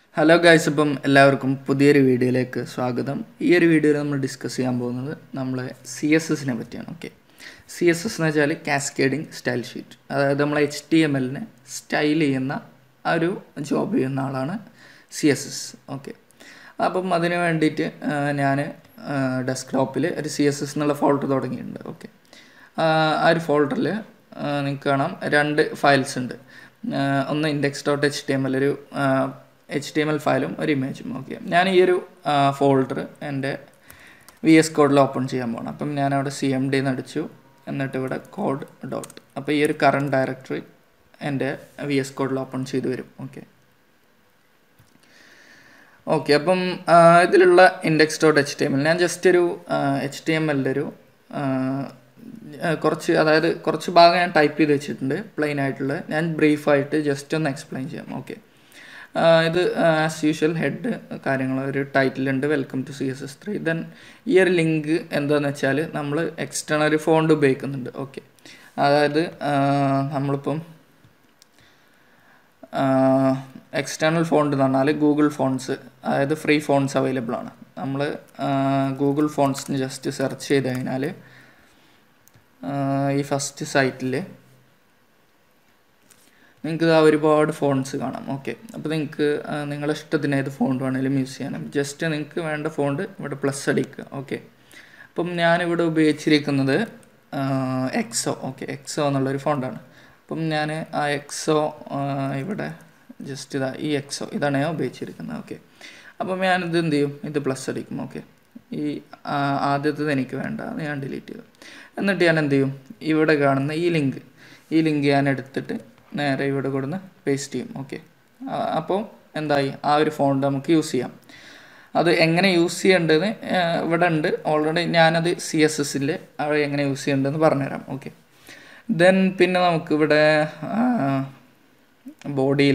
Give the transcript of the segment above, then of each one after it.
hello guys ഇപ്പം എല്ലാവർക്കും പുതിയൊരു വീഡിയോയിലേക്ക് സ്വാഗതം ഈ ഒരു വീഡിയോയിൽ നമ്മൾ ഡിസ്കസ് ചെയ്യാൻ പോകുന്നത് നമ്മളെ സി എസ് എസിനെ പറ്റിയാണ് ഓക്കെ സി എസ് എസ് എന്ന് വെച്ചാൽ കാസ്കേഡിങ് സ്റ്റൈൽ ഷീറ്റ് അതായത് നമ്മൾ എച്ച് ടി എം എല്ലിനെ സ്റ്റൈൽ ചെയ്യുന്ന ആ ഒരു ജോബ് ചെയ്യുന്ന ആളാണ് സി എസ് എസ് ഓക്കെ അപ്പം അതിന് വേണ്ടിയിട്ട് ഞാൻ ഡെസ്ക്ടോപ്പിൽ ഒരു സി എസ് എസ് എന്നുള്ള ഫോൾഡർ തുടങ്ങിയിട്ടുണ്ട് ഓക്കെ ആ ഒരു ഫോൾഡറിൽ നിങ്ങൾക്ക് കാണാം രണ്ട് ഫയൽസ് ഉണ്ട് ആ, ഒന്ന് index dot H T M L ഒരു എച്ച് ടി എം എൽ ഫയലും ഒരു ഇമേജും ഓക്കെ ഞാൻ ഈ ഒരു ഫോൾഡർ എൻ്റെ വി എസ് കോഡിൽ ഓപ്പൺ ചെയ്യാൻ പോകണം അപ്പം ഞാൻ അവിടെ സി എം ഡി എന്ന് അടിച്ചു എന്നിട്ട് ഇവിടെ കോഡ് ഡോട്ട് അപ്പോൾ ഈ ഒരു കറണ്ട് ഡയറക്ടറി എൻ്റെ വി എസ് കോഡിൽ ഓപ്പൺ ചെയ്ത് വരും ഓക്കെ ഓക്കെ അപ്പം ആ, ഇതിലുള്ള index dot H T M L ഞാൻ ജസ്റ്റ് ഒരു എച്ച് ടി എം എല്ലിൻ്റെ ഒരു ആ, ആ, കുറച്ച് അതായത് കുറച്ച് ഭാഗം ഞാൻ ടൈപ്പ് ചെയ്ത് വെച്ചിട്ടുണ്ട് പ്ലെയിൻ ആയിട്ടുള്ള ഞാൻ ബ്രീഫായിട്ട് ജസ്റ്റ് ഒന്ന് എക്സ്പ്ലെയിൻ ചെയ്യാം ഓക്കെ ഇത് ആസ് യൂഷ്വൽ ഹെഡ് കാര്യങ്ങൾ ഒരു ടൈറ്റിലുണ്ട് welcome to C S S three then ഈ ഒരു ലിങ്ക് എന്താണെന്ന് വെച്ചാൽ നമ്മൾ എക്സ്റ്റേണൽ ഒരു ഫോണ്ട് ഉപയോഗിക്കുന്നുണ്ട് ഓക്കെ അതായത് ആ, നമ്മളിപ്പം എക്സ്റ്റേണൽ ഫോണ്ട് എന്ന് പറഞ്ഞാൽ ഗൂഗിൾ ഫോൺസ് അതായത് ഫ്രീ ഫോൺസ് അവൈലബിൾ ആണ് നമ്മൾ ഗൂഗിൾ ഫോൺസിന് ജസ്റ്റ് സെർച്ച് ചെയ്ത് കഴിഞ്ഞാൽ ഈ ഫസ്റ്റ് സൈറ്റിൽ നിങ്ങൾക്ക് ആ ഒരുപാട് ഫോൺസ് കാണാം ഓക്കെ അപ്പോൾ നിങ്ങൾക്ക് നിങ്ങളുടെ ഇഷ്ടത്തിന് ഏത് ഫോൺ വേണമെങ്കിലും യൂസ് ചെയ്യാനും ജസ്റ്റ് നിങ്ങൾക്ക് വേണ്ട ഫോണ്ട് ഇവിടെ പ്ലസ് അടിക്കുക ഓക്കെ അപ്പം ഞാനിവിടെ ഉപയോഗിച്ചിരിക്കുന്നത് എക്സോ ഓക്കെ എക്സോ എന്നുള്ളൊരു ഫോണ്ടാണ് അപ്പം ഞാൻ ആ എക്സോ ഇവിടെ ജസ്റ്റ് ഇതാ ഈ എക്സോ ഇതാണ് ഞാൻ ഉപയോഗിച്ചിരിക്കുന്നത് ഓക്കെ അപ്പം ഞാനിത് എന്ത് ചെയ്യും ഇത് പ്ലസ് അടിക്കും ഓക്കെ ഈ ആ, ആദ്യത്തേത് എനിക്ക് വേണ്ട അത് ഞാൻ ഡിലീറ്റ് ചെയ്തു എന്നിട്ട് ഞാൻ എന്ത് ചെയ്യും ഇവിടെ കാണുന്ന ഈ ലിങ്ക് ഈ ലിങ്ക് ഞാൻ എടുത്തിട്ട് നേരെ ഇവിടെ കൊടുന്ന് പേസ്റ്റ് ചെയ്യും ഓക്കെ അപ്പോൾ എന്തായി ആ ഒരു ഫോണ്ട് നമുക്ക് യൂസ് ചെയ്യാം അത് എങ്ങനെ യൂസ് ചെയ്യേണ്ടതെന്ന് ഏഹ്, ഇവിടെ ഉണ്ട് ഓൾറെഡി ഞാനത് സി എസ് എസിൽ അവിടെ എങ്ങനെ യൂസ് ചെയ്യേണ്ടതെന്ന് പറഞ്ഞുതരാം ഓക്കെ ദെൻ പിന്നെ നമുക്കിവിടെ ബോഡിയിൽ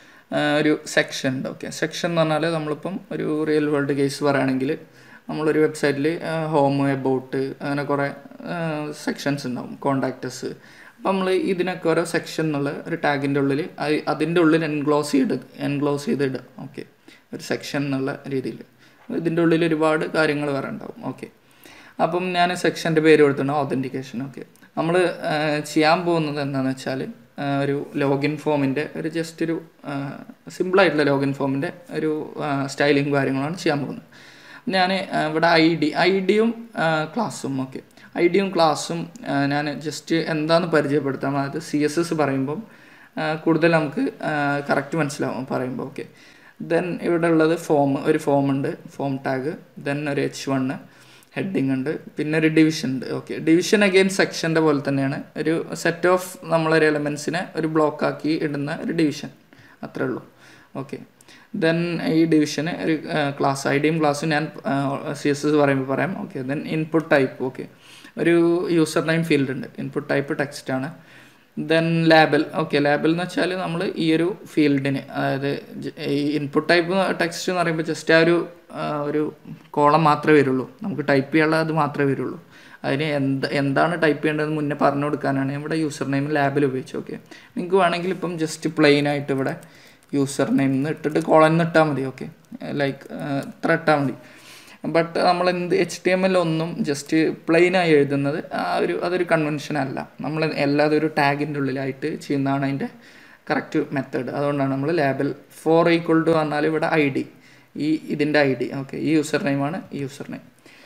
ഒരു സെക്ഷൻ ഉണ്ട് ഓക്കെ സെക്ഷൻ എന്ന് പറഞ്ഞാൽ നമ്മളിപ്പം ഒരു റിയൽ വേൾഡ് കേസ് പറയുകയാണെങ്കിൽ നമ്മളൊരു വെബ്സൈറ്റിൽ ഹോം എബൌട്ട് അങ്ങനെ കുറേ സെക്ഷൻസ് ഉണ്ടാവും കോണ്ടാക്റ്റസ് അപ്പം നമ്മൾ ഇതിനൊക്കെ ഓരോ സെക്ഷൻ എന്നുള്ള ഒരു ടാഗിൻ്റെ ഉള്ളിൽ അത്- അതിൻ്റെ ഉള്ളിൽ എൻക്ലോസ് ചെയ്ത് എൻക്ലോസ് ചെയ്തിടുക ഓക്കെ ഒരു സെക്ഷൻ എന്നുള്ള രീതിയിൽ ഇതിൻ്റെ ഉള്ളിൽ ഒരുപാട് കാര്യങ്ങൾ വേറെ ഉണ്ടാവും ഓക്കെ അപ്പം ഞാൻ സെക്ഷൻ്റെ പേര് കൊടുത്തിട്ടുണ്ട് ഒതൻറ്റിക്കേഷൻ ഓക്കെ നമ്മൾ ചെയ്യാൻ പോകുന്നത് എന്താണെന്ന് വെച്ചാൽ ഒരു ലോഗിൻ ഫോമിൻ്റെ ഒരു ജസ്റ്റ് ഒരു സിമ്പിളായിട്ടുള്ള ലോഗിൻ ഫോമിൻ്റെ ഒരു സ്റ്റൈലിങ് കാര്യങ്ങളാണ് ചെയ്യാൻ പോകുന്നത് ഞാൻ ഇവിടെ ഐ ഡി ഐ ഡിയും ക്ലാസ്സും ഓക്കെ ഐ ഡിയും ക്ലാസ്സും ഞാൻ ജസ്റ്റ് എന്താണെന്ന് പരിചയപ്പെടുത്താം അതായത് സി എസ് എസ് പറയുമ്പം ആ, കൂടുതൽ നമുക്ക് കറക്റ്റ് മനസ്സിലാവും പറയുമ്പോൾ ഓക്കെ ദെൻ ഇവിടെ ഉള്ളത് ഫോം ഒരു ഫോം ഉണ്ട് ഫോം ടാഗ് ദെൻ ഒരു എച്ച് വണ്ണ് ഹെഡിങ് ഉണ്ട് പിന്നെ ഒരു ഡിവിഷൻ ഉണ്ട് ഓക്കെ ഡിവിഷൻ അഗെയിൻ സെക്ഷൻ്റെ പോലെ തന്നെയാണ് ഒരു സെറ്റ് ഓഫ് നമ്മളൊരു എലമെൻസിനെ ഒരു ബ്ലോക്ക് ആക്കി ഇടുന്ന ഒരു ഡിവിഷൻ അത്രേ ഉള്ളൂ ഓക്കെ ദെൻ ഈ ഡിവിഷന് ഒരു ക്ലാസ് ഐ ഡിയും ക്ലാസ്സും ഞാൻ സി എസ് എസ് പറയുമ്പോൾ പറയാം okay then input type okay ഒരു യൂസർ നെയിം ഫീൽഡ് ഉണ്ട് ഇൻപുട്ട് ടൈപ്പ് ടെക്സ്റ്റ് ആണ് ദെൻ ലാബൽ ഓക്കെ ലാബൽ എന്ന് വെച്ചാൽ നമ്മൾ ഈ ഒരു ഫീൽഡിന് അതായത് ജ- ഈ ഇൻപുട്ട് ടൈപ്പ് ടെക്സ്റ്റ് എന്ന് പറയുമ്പോൾ ജസ്റ്റ് ആ ഒരു ആ, ഒരു കോളം മാത്രമേ വരുള്ളൂ നമുക്ക് ടൈപ്പ് ചെയ്യാനുള്ള അത് മാത്രമേ വരുള്ളൂ അതിന് എന്ത് എന്താണ് ടൈപ്പ് ചെയ്യേണ്ടതെന്ന് മുന്നേ പറഞ്ഞു കൊടുക്കാനാണ് ഇവിടെ യൂസർ നെയിം ലാബിൽ ഉപയോഗിച്ചത് ഓക്കെ നിങ്ങൾക്ക് വേണമെങ്കിൽ ഇപ്പം ജസ്റ്റ് പ്ലെയിൻ ആയിട്ട് ഇവിടെ യൂസർ നെയിം എന്ന് ഇട്ടിട്ട് കോളൻ എന്ന് ഇട്ടാൽ മതി ഓക്കെ ലൈക്ക് ഇത്ര ഇട്ടാൽ മതി ബട്ട് നമ്മൾ എന്ത് എച്ച് ടി എം എൽ ഒന്നും ജസ്റ്റ് പ്ലെയിനായി എഴുതുന്നത് ആ ഒരു അതൊരു കൺവെൻഷൻ അല്ല നമ്മൾ എല്ലാതും ഒരു ടാഗിൻ്റെ ഉള്ളിലായിട്ട് ചെയ്യുന്നതാണ് അതിൻ്റെ കറക്റ്റ് മെത്തേഡ് അതുകൊണ്ടാണ് നമ്മൾ ലേബൽ ഫോർ ഈക്വൾ ടു പറഞ്ഞാൽ ഇവിടെ ഐ ഡി ഈ ഇതിൻ്റെ ഐ ഡി ഓക്കെ ഈ യൂസർ നെയിമാണ് ഈ യൂസർ നെയിം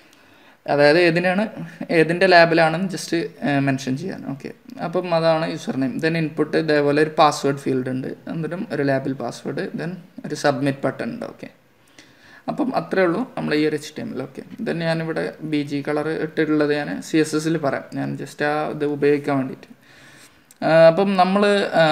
അതായത് ഏതിനാണ് ഏതിൻ്റെ ലാബിലാണെന്ന് ജസ്റ്റ് മെൻഷൻ ചെയ്യാൻ ഓക്കെ അപ്പം അതാണ് യൂസർ നെയിം ദെൻ ഇൻപുട്ട് ഇതേപോലെ ഒരു പാസ്വേഡ് ഫീൽഡ് ഉണ്ട് എന്നിട്ടും ഒരു ലാബിൽ പാസ്വേഡ് ദെൻ ഒരു സബ്മിറ്റ് ബട്ടൺ ഉണ്ട് ഓക്കെ അപ്പം അത്രേ ഉള്ളൂ നമ്മൾ ഈ ഒരു എച്ച് ടി എമ്മിൽ ഓക്കെ ദെൻ ഞാനിവിടെ ബി ജി കളർ ഇട്ടിട്ടുള്ളത് ഞാൻ സി എസ് എസിൽ പറയാം ഞാൻ ജസ്റ്റ് ആ ഇത് ഉപയോഗിക്കാൻ വേണ്ടിയിട്ട് ആ, അപ്പം നമ്മൾ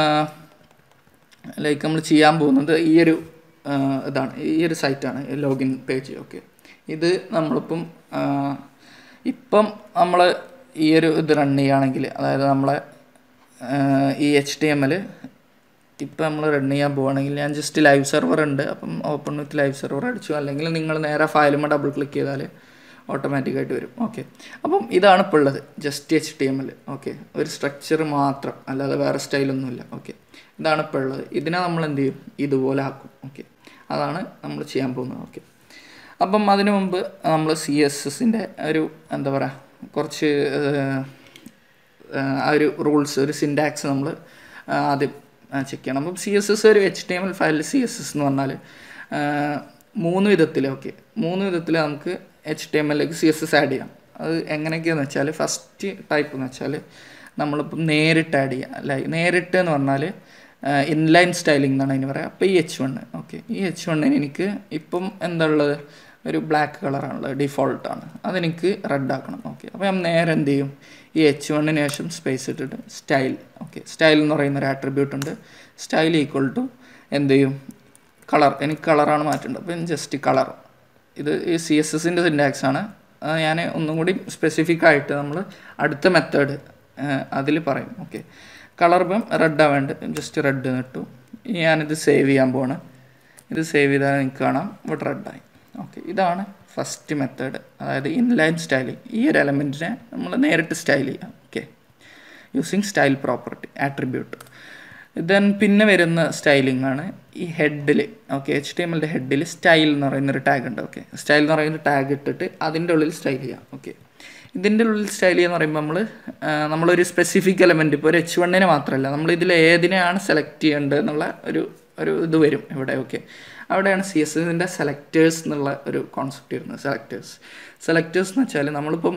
ലൈക്ക് നമ്മൾ ചെയ്യാൻ പോകുന്നത് ഈ ഒരു ആ, ഇതാണ് ഈ ഒരു സൈറ്റാണ് ലോഗിൻ പേജ് ഓക്കെ ഇത് നമ്മളിപ്പം ആ, ഇപ്പം നമ്മൾ ഈ ഒരു ഇത് റൺ ചെയ്യുകയാണെങ്കിൽ അതായത് നമ്മളെ ആ, ഈ എച്ച് ടി എം എൽ ഇപ്പം നമ്മൾ റൺ ചെയ്യാൻ പോവുകയാണെങ്കിൽ ഞാൻ ജസ്റ്റ് ലൈവ് സെർവർ ഉണ്ട് അപ്പം ഓപ്പൺ വിത്ത് ലൈവ് സെർവർ അടിച്ചു അല്ലെങ്കിൽ നിങ്ങൾ നേരെ ഫയലുമ്പോൾ ഡബിൾ ക്ലിക്ക് ചെയ്താൽ ഓട്ടോമാറ്റിക്കായിട്ട് വരും ഓക്കെ അപ്പം ഇതാണ് ഇപ്പോൾ ഉള്ളത് just H T M L okay ഒരു സ്ട്രക്ചർ മാത്രം അല്ലാതെ വേറെ സ്റ്റൈലൊന്നുമില്ല ഓക്കെ ഇതാണ് ഇപ്പോൾ ഉള്ളത് ഇതിനെ നമ്മൾ എന്ത് ചെയ്യും ഇതുപോലെ ആക്കും ഓക്കെ അതാണ് നമ്മൾ ചെയ്യാൻ പോകുന്നത് ഓക്കെ അപ്പം അതിനു മുമ്പ് നമ്മൾ സി എസ് എസിൻ്റെ ഒരു എന്താ പറയുക കുറച്ച് ഏഹ്, ഏഹ്, ആ ഒരു റൂൾസ് ഒരു സിൻഡാക്സ് നമ്മൾ ആദ്യം ചെക്ക് ചെയ്യണം അപ്പം സി എസ് എസ് ഒരു എച്ച് ടി എം എൽ ഫയലിൽ സി എസ് എസ് എന്ന് പറഞ്ഞാൽ ഏഹ്, മൂന്ന് വിധത്തിൽ ഓക്കെ മൂന്ന് വിധത്തിൽ നമുക്ക് എച്ച് ടി എം എല്ലിലേക്ക് സി എസ് എസ് ആഡ് ചെയ്യാം അത് എങ്ങനെയൊക്കെയാണെന്ന് വെച്ചാൽ ഫസ്റ്റ് ടൈപ്പ് എന്ന് വെച്ചാൽ നമ്മളിപ്പം നേരിട്ട് ആഡ് ചെയ്യുക അല്ല നേരിട്ട് എന്ന് പറഞ്ഞാൽ ഇൻലൈൻ സ്റ്റൈലിംഗ് എന്നാണ് അതിന് പറയുക അപ്പോൾ ഈ എച്ച് വണ്ണ് ഓക്കെ ഈ എച്ച് വണ്ണിന് എനിക്ക് ഇപ്പം എന്താ ഉള്ളത് ഒരു ബ്ലാക്ക് കളറാണുള്ളത് ഡിഫോൾട്ടാണ് അതെനിക്ക് റെഡ് ആക്കണം ഓക്കെ അപ്പോൾ ഞാൻ നേരെ എന്ത് ചെയ്യും ഈ എച്ച് വണ്ണിന് ശേഷം സ്പേസ് ഇട്ടിട്ട് സ്റ്റൈൽ ഓക്കെ സ്റ്റൈൽ എന്ന് പറയുന്ന ഒരു ആട്രിബ്യൂട്ട് ഉണ്ട് സ്റ്റൈൽ ഈക്വൽ ടു എന്ത് ചെയ്യും കളർ എനിക്ക് കളറാണ് മാറ്റേണ്ടത് അപ്പം ജസ്റ്റ് കളർ ഇത് ഈ സി എസ് എസിൻ്റെ സിൻഡാക്സ് ആണ് അത് ഞാൻ ഒന്നും കൂടി സ്പെസിഫിക് ആയിട്ട് നമ്മൾ അടുത്ത മെത്തേഡ് അതിൽ പറയും ഓക്കെ കളർ ഇപ്പം റെഡ് ആവേണ്ട ജസ്റ്റ് റെഡ് നിട്ടു ഇനി ഞാനിത് സേവ് ചെയ്യാൻ പോവാണ് ഇത് സേവ് ചെയ്താൽ നിങ്ങൾക്ക് കാണാം ഇവിടെ റെഡായി ഓക്കെ ഇതാണ് ഫസ്റ്റ് മെത്തേഡ് അതായത് ഇൻലൈൻ സ്റ്റൈലിംഗ് ഈ ഒരു എലമെൻറ്റിനെ നമ്മൾ നേരിട്ട് സ്റ്റൈൽ ചെയ്യാം okay using style property attribute then പിന്നെ വരുന്ന സ്റ്റൈലിംഗ് ആണ് ഈ ഹെഡിൽ ഓക്കെ എച്ച് ടി എമ്മിൻ്റെ ഹെഡിൽ സ്റ്റൈൽ എന്ന് പറയുന്ന ഒരു ടാഗ് ഉണ്ട് ഓക്കെ സ്റ്റൈൽ എന്ന് പറയുന്ന ടാഗ് ഇട്ടിട്ട് അതിൻ്റെ ഉള്ളിൽ സ്റ്റൈൽ ചെയ്യാം ഓക്കെ ഇതിൻ്റെ ഉള്ളിൽ സ്റ്റൈൽ ചെയ്യുക എന്ന് പറയുമ്പോൾ നമ്മൾ നമ്മളൊരു സ്പെസിഫിക് എലമെൻറ്റ് ഇപ്പോൾ ഒരു എച്ച് വണ്ണിനെ മാത്രമല്ല നമ്മൾ ഇതിൽ ഏതിനെയാണ് സെലക്ട് ചെയ്യേണ്ടത് എന്നുള്ള ഒരു ഒരു ഇത് വരും ഇവിടെ ഓക്കെ അവിടെയാണ് സി എസ് എസിൻ്റെ സെലക്ടേഴ്സ് എന്നുള്ള ഒരു കോൺസെപ്റ്റ് വരുന്നത് സെലക്ടേഴ്സ് സെലക്ടേഴ്സ് എന്ന് വെച്ചാൽ നമ്മളിപ്പം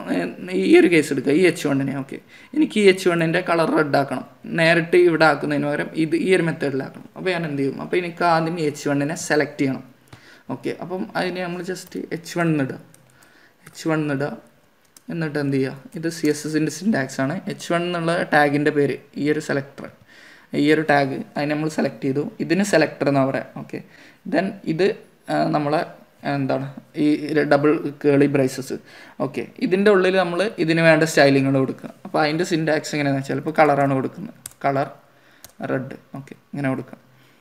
ഈ ഒരു കേസ് എടുക്കുക ഈ എച്ച് വണ്ണിനെ ഓക്കെ എനിക്ക് ഈ എച്ച് വണ്ണിൻ്റെ കളർ റെഡ് ആക്കണം നേരിട്ട് ഇവിടെ ആക്കുന്നതിന് പകരം ഇത് ഈ ഒരു മെത്തേഡിലാക്കണം അപ്പോൾ ഞാൻ എന്ത് ചെയ്യും അപ്പോൾ എനിക്ക് ആദ്യം എച്ച് വണ്ണിനെ സെലക്ട് ചെയ്യണം ഓക്കെ അപ്പം അതിന് നമ്മൾ ജസ്റ്റ് എച്ച് വൺ ഇടുക എച്ച് വൺ ഇടുക എന്നിട്ട് എന്ത് ചെയ്യുക ഇത് സി എസ് എസിൻ്റെ സിൻഡാക്സ് ആണ് എച്ച് വൺ എന്നുള്ള ടാഗിൻ്റെ പേര് ഈ ഒരു സെലക്ടർ ഈ ഒരു ടാഗ് അതിനെ നമ്മൾ സെലക്ട് ചെയ്തു ഇതിന് സെലക്ടർ എന്നാണ് പറയാം ഓക്കെ ദെൻ ഇത് ആ, നമ്മളെ എന്താണ് ഈ ഡബിൾ കേളി ബ്രൈസസ് ഓക്കെ ഇതിൻ്റെ ഉള്ളിൽ നമ്മൾ ഇതിന് വേണ്ട സ്റ്റൈലിങ്ങൾ കൊടുക്കുക അപ്പോൾ അതിൻ്റെ സിൻഡാക്സ് എങ്ങനെയാണെന്ന് വെച്ചാൽ ഇപ്പോൾ കളറാണ് കൊടുക്കുന്നത് കളർ റെഡ് ഓക്കെ ഇങ്ങനെ കൊടുക്കുക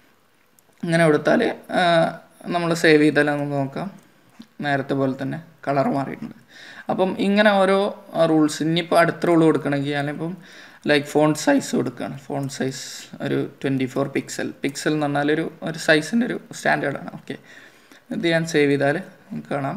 ഇങ്ങനെ കൊടുത്താൽ നമ്മൾ സേവ് ചെയ്താൽ നമുക്ക് നോക്കാം നേരത്തെ പോലെ തന്നെ കളർ മാറിയിട്ടുണ്ട് അപ്പം ഇങ്ങനെ ഓരോ റൂൾസ് ഇനിയിപ്പോൾ അടുത്ത റൂൾ കൊടുക്കണമെങ്കിൽ ഞാനിപ്പം ലൈക്ക് ഫോൺ സൈസ് കൊടുക്കുകയാണ് ഫോൺ സൈസ് ഒരു ട്വൻറ്റി ഫോർ പിക്സൽ പിക്സൽ എന്ന് പറഞ്ഞാൽ ഒരു ഒരു സൈസിൻ്റെ ഒരു സ്റ്റാൻഡേർഡാണ് ഓക്കെ ഇത് ഞാൻ സേവ് ചെയ്താൽ നിങ്ങൾക്ക് കാണാം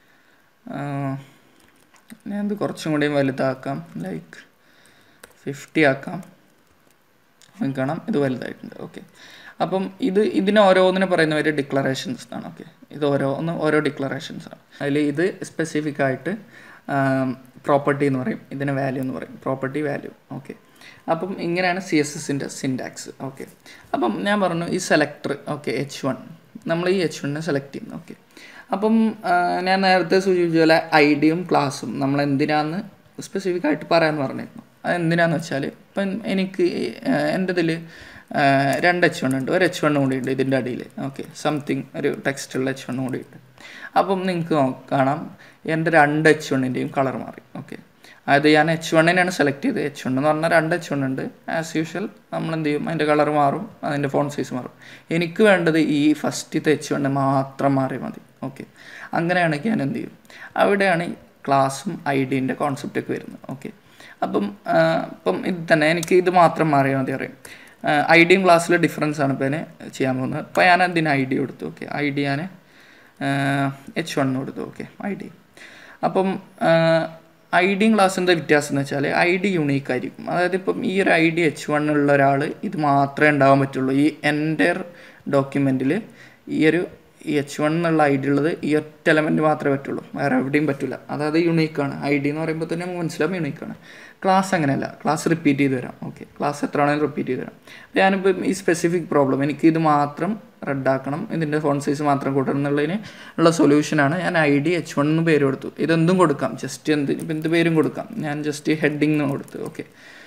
ഞാൻ ഇത് കുറച്ചും കൂടി വലുതാക്കാം ലൈക്ക് ഫിഫ്റ്റി ആക്കാം നിങ്ങൾക്ക് കാണാം ഇത് വലുതായിട്ടുണ്ട് ഓക്കെ അപ്പം ഇത് ഇതിന് ഓരോന്നിനെ പറയുന്ന പേര് ഡിക്ലറേഷൻസ് എന്നാണ് ഓക്കെ ഇത് ഓരോന്ന് ഓരോ ഡിക്ലറേഷൻസ് ആണ് അതിൽ ഇത് സ്പെസിഫിക് ആയിട്ട് പ്രോപ്പർട്ടി എന്ന് പറയും ഇതിന് വാല്യൂ എന്ന് പറയും പ്രോപ്പർട്ടി വാല്യൂ ഓക്കെ അപ്പം ഇങ്ങനെയാണ് സി എസ് എസിൻ്റെ സിൻഡാക്സ് ഓക്കെ അപ്പം ഞാൻ പറഞ്ഞു ഈ സെലക്ടർ ഓക്കെ എച്ച് വൺ നമ്മൾ ഈ എച്ച് വണ്ണിനെ സെലക്ട് ചെയ്യുന്നു ഓക്കെ അപ്പം ആ, ഞാൻ നേരത്തെ സൂചിപ്പിച്ച പോലെ ഐ ഡിയും ക്ലാസ്സും നമ്മൾ എന്തിനാന്ന് സ്പെസിഫിക് ആയിട്ട് പറയാമെന്ന് പറഞ്ഞിരുന്നു അത് എന്തിനാന്ന് വെച്ചാൽ ഇപ്പം എനിക്ക് എൻ്റെ ഇതിൽ രണ്ട് എച്ച് വൺ ഉണ്ട് ഒരു എച്ച് വൺ കൂടി ഉണ്ട് ഇതിൻ്റെ അടിയിൽ ഓക്കെ സംതിങ് ഒരു ടെക്സ്റ്റുള്ള എച്ച് വൺ കൂടി ഉണ്ട് അപ്പം നിങ്ങൾക്ക് കാണാം എൻ്റെ രണ്ട് എച്ച് വണ്ണിൻ്റെയും കളർ മാറി ഓക്കെ അതായത് ഞാൻ എച്ച് വണ്ണിനാണ് സെലക്ട് ചെയ്തത് എച്ച് വൺ എന്ന് പറഞ്ഞാൽ രണ്ട് എച്ച് വൺ ഉണ്ട് ആസ് യൂഷ്വൽ നമ്മൾ എന്ത് ചെയ്യും അതിൻ്റെ കളർ മാറും അതിൻ്റെ ഫോൺ സൈസ് മാറും എനിക്ക് വേണ്ടത് ഈ ഫസ്റ്റത്തെ എച്ച് വണ്ണ് മാത്രം മാറി മതി ഓക്കെ അങ്ങനെയാണെങ്കിൽ ഞാൻ എന്ത് ചെയ്യും അവിടെയാണ് ഈ ക്ലാസ്സും ഐ ഡീൻ്റെ കോൺസെപ്റ്റൊക്കെ വരുന്നത് ഓക്കെ അപ്പം ആ, ഇപ്പം ഇത് തന്നെ എനിക്ക് ഇത് മാത്രം മാറിയാൽ മതി അറിയാം ഐ ഡിയും ക്ലാസ്സിലെ ഡിഫറൻസ് ആണ് ഇപ്പോൾ ഇതിന് ചെയ്യാൻ പോകുന്നത് അപ്പോൾ ഞാൻ അതിന് ഐ ഡി കൊടുത്തു ഓക്കെ ഐ ഡി ഞാൻ എച്ച് വണ്ണ് കൊടുത്തു ഓക്കെ ഐ ഡി അപ്പം ഐ ഡിയും ക്ലാസ്സിൻ്റെ വ്യത്യാസം എന്ന് വെച്ചാൽ ഐ ഡി യുണീക്ക് ആയിരിക്കും അതായത് ഇപ്പം ഈ ഒരു ഐ ഡി എച്ച് വൺ ഉള്ള ഒരാൾ ഇത് മാത്രമേ ഉണ്ടാവാൻ പറ്റുള്ളൂ ഈ എൻ്റെ ഡോക്യുമെൻറ്റിൽ ഈ ഒരു ഈ എച്ച് വൺ എന്നുള്ള ഐ ഡി ഉള്ളത് ഈ ഒറ്റ എലമെൻറ്റ് മാത്രമേ പറ്റുള്ളൂ വേറെ എവിടെയും പറ്റില്ല അതായത് യുണീക്കാണ് ഐ ഡി എന്ന് പറയുമ്പോൾ തന്നെ നമുക്ക് മനസ്സിലാവും യുണീക്കാണ് ക്ലാസ് അങ്ങനെയല്ല ക്ലാസ് റിപ്പീറ്റ് ചെയ്ത് തരാം ഓക്കെ ക്ലാസ് എത്ര ആണെങ്കിലും റിപ്പീറ്റ് ചെയ്ത് തരാം അപ്പോൾ ഞാനിപ്പോൾ ഈ സ്പെസിഫിക് പ്രോബ്ലം എനിക്ക് ഇത് മാത്രം റെഡ് ആക്കണം ഇതിൻ്റെ ഫോൺ സൈസ് മാത്രം കൂട്ടണം എന്നുള്ളതിന് ഉള്ള സൊല്യൂഷനാണ് ഞാൻ ഐ ഡി എച്ച് വൺ എന്ന് പേര് കൊടുത്തു ഇതെന്തും കൊടുക്കാം ജസ്റ്റ് എന്ത് ഇപ്പം എന്ത് പേരും കൊടുക്കാം ഞാൻ ജസ്റ്റ് ഹെഡിങ് എന്ന് കൊടുത്തു ഓക്കെ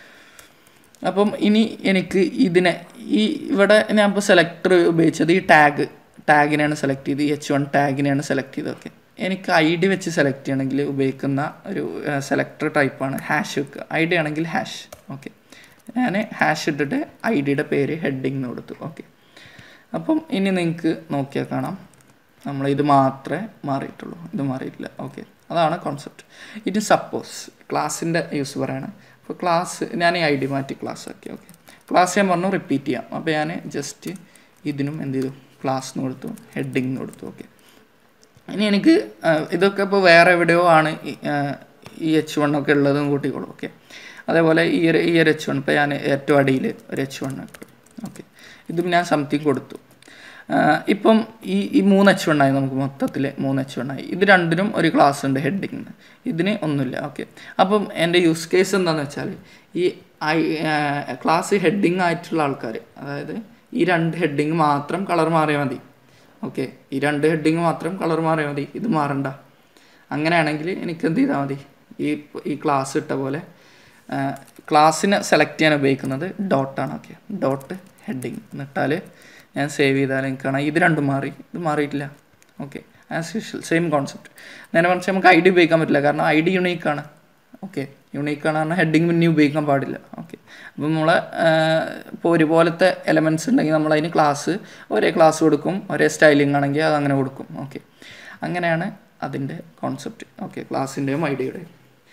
അപ്പം ഇനി എനിക്ക് ഇതിനെ ഈ ഇവിടെ ഞാൻ ഇപ്പോൾ സെലക്ടർ ഉപയോഗിച്ചത് ഈ ടാഗ് ടാഗിനെയാണ് സെലക്ട് ചെയ്ത് എച്ച് വൺ ടാഗിനെയാണ് സെലക്ട് ചെയ്തത് ഓക്കെ എനിക്ക് ഐ ഡി വെച്ച് സെലക്ട് ചെയ്യണമെങ്കിൽ ഉപയോഗിക്കുന്ന ഒരു സെലക്ടർ ടൈപ്പാണ് ഹാഷ് വെക്കുക ഐ ഡി ആണെങ്കിൽ ഹാഷ് ഓക്കെ ഞാൻ ഹാഷ് ഇട്ടിട്ട് ഐ ഡിയുടെ പേര് ഹെഡിങ് എന്ന് കൊടുത്തു ഓക്കെ അപ്പം ഇനി നിങ്ങൾക്ക് നോക്കിയാൽ കാണാം നമ്മൾ ഇത് മാത്രമേ മാറിയിട്ടുള്ളൂ ഇത് മാറിയിട്ടില്ല ഓക്കെ അതാണ് കോൺസെപ്റ്റ് ഇനി സപ്പോസ് ക്ലാസ്സിൻ്റെ യൂസ് പറയാണ് അപ്പോൾ ക്ലാസ് ഞാൻ ഈ ഐ ഡി മാറ്റി ക്ലാസ് ആക്കി ഓക്കെ ക്ലാസ് ഞാൻ പറഞ്ഞു റിപ്പീറ്റ് ചെയ്യാം അപ്പോൾ ഞാൻ ജസ്റ്റ് ഇതിനും എന്ത് ചെയ്തു ക്ലാസ് എന്ന് കൊടുത്തു ഹെഡിങ് എന്ന് കൊടുത്തു ഓക്കെ ഇനി എനിക്ക് ആ, ഇതൊക്കെ ഇപ്പോൾ വേറെ എവിടെയോ ആണ് ഈ, ആ, ഈ എച്ച് വൺ ഒക്കെ ഉള്ളതും കൂട്ടിക്കോളൂ ഓക്കെ അതേപോലെ ഈ ഒരു ഈ ഒരു എച്ച് വൺ ഇപ്പോൾ ഞാൻ ഏറ്റവും അടിയിൽ ഒരു എച്ച് വൺ ഓക്കെ ഇതും ഞാൻ സംതിങ് കൊടുത്തു ആ, ഇപ്പം ഈ ഈ മൂന്ന് എച്ച് വൺ ആയി നമുക്ക് മൊത്തത്തിൽ മൂന്ന് എച്ച് വൺ ആയി ഇത് രണ്ടിനും ഒരു ക്ലാസ് ഉണ്ട് ഹെഡിങ്ങിന് ഇതിന് ഒന്നുമില്ല ഓക്കെ അപ്പം എൻ്റെ യൂസ് കേസ് എന്താണെന്ന് വെച്ചാൽ ഈ ഐ ക്ലാസ് ഹെഡിങ് ആയിട്ടുള്ള ആൾക്കാർ അതായത് ഈ രണ്ട് ഹെഡിങ് മാത്രം കളർ മാറിയാൽ മതി ഓക്കെ ഈ രണ്ട് ഹെഡിങ് മാത്രം കളർ മാറിയാൽ മതി ഇത് മാറണ്ട അങ്ങനെയാണെങ്കിൽ എനിക്ക് എന്ത് ചെയ്താൽ മതി ഈ ഈ ക്ലാസ് ഇട്ട പോലെ ക്ലാസ്സിനെ സെലക്ട് ചെയ്യാൻ ഉപയോഗിക്കുന്നത് ഡോട്ടാണ് ഓക്കെ ഡോട്ട് ഹെഡിങ് എന്നിട്ടാൽ ഞാൻ സേവ് ചെയ്താൽ എനിക്ക് കാണാം ഇത് രണ്ടും മാറി ഇത് മാറിയിട്ടില്ല okay as usual same concept നേരെ മറിച്ച് നമുക്ക് ഐ ഡി ഉപയോഗിക്കാൻ പറ്റില്ല കാരണം ഐ ഡി യുണീക്കാണ് ഓക്കെ യുണീക്കാണ് പറഞ്ഞാൽ ഹെഡിങ് പിന്നെ ഉപയോഗിക്കാൻ പാടില്ല ഓക്കെ അപ്പം നമ്മളെ ഇപ്പോൾ ഒരുപോലത്തെ എലമെൻറ്റ്സ് ഉണ്ടെങ്കിൽ നമ്മളതിന് ക്ലാസ് ഒരേ ക്ലാസ് കൊടുക്കും ഒരേ സ്റ്റൈലിംഗ് ആണെങ്കിൽ അത് അങ്ങനെ കൊടുക്കും ഓക്കെ അങ്ങനെയാണ് അതിൻ്റെ കോൺസെപ്റ്റ് ഓക്കെ ക്ലാസ്സിൻ്റെയും ഐ ഡിയുടെയും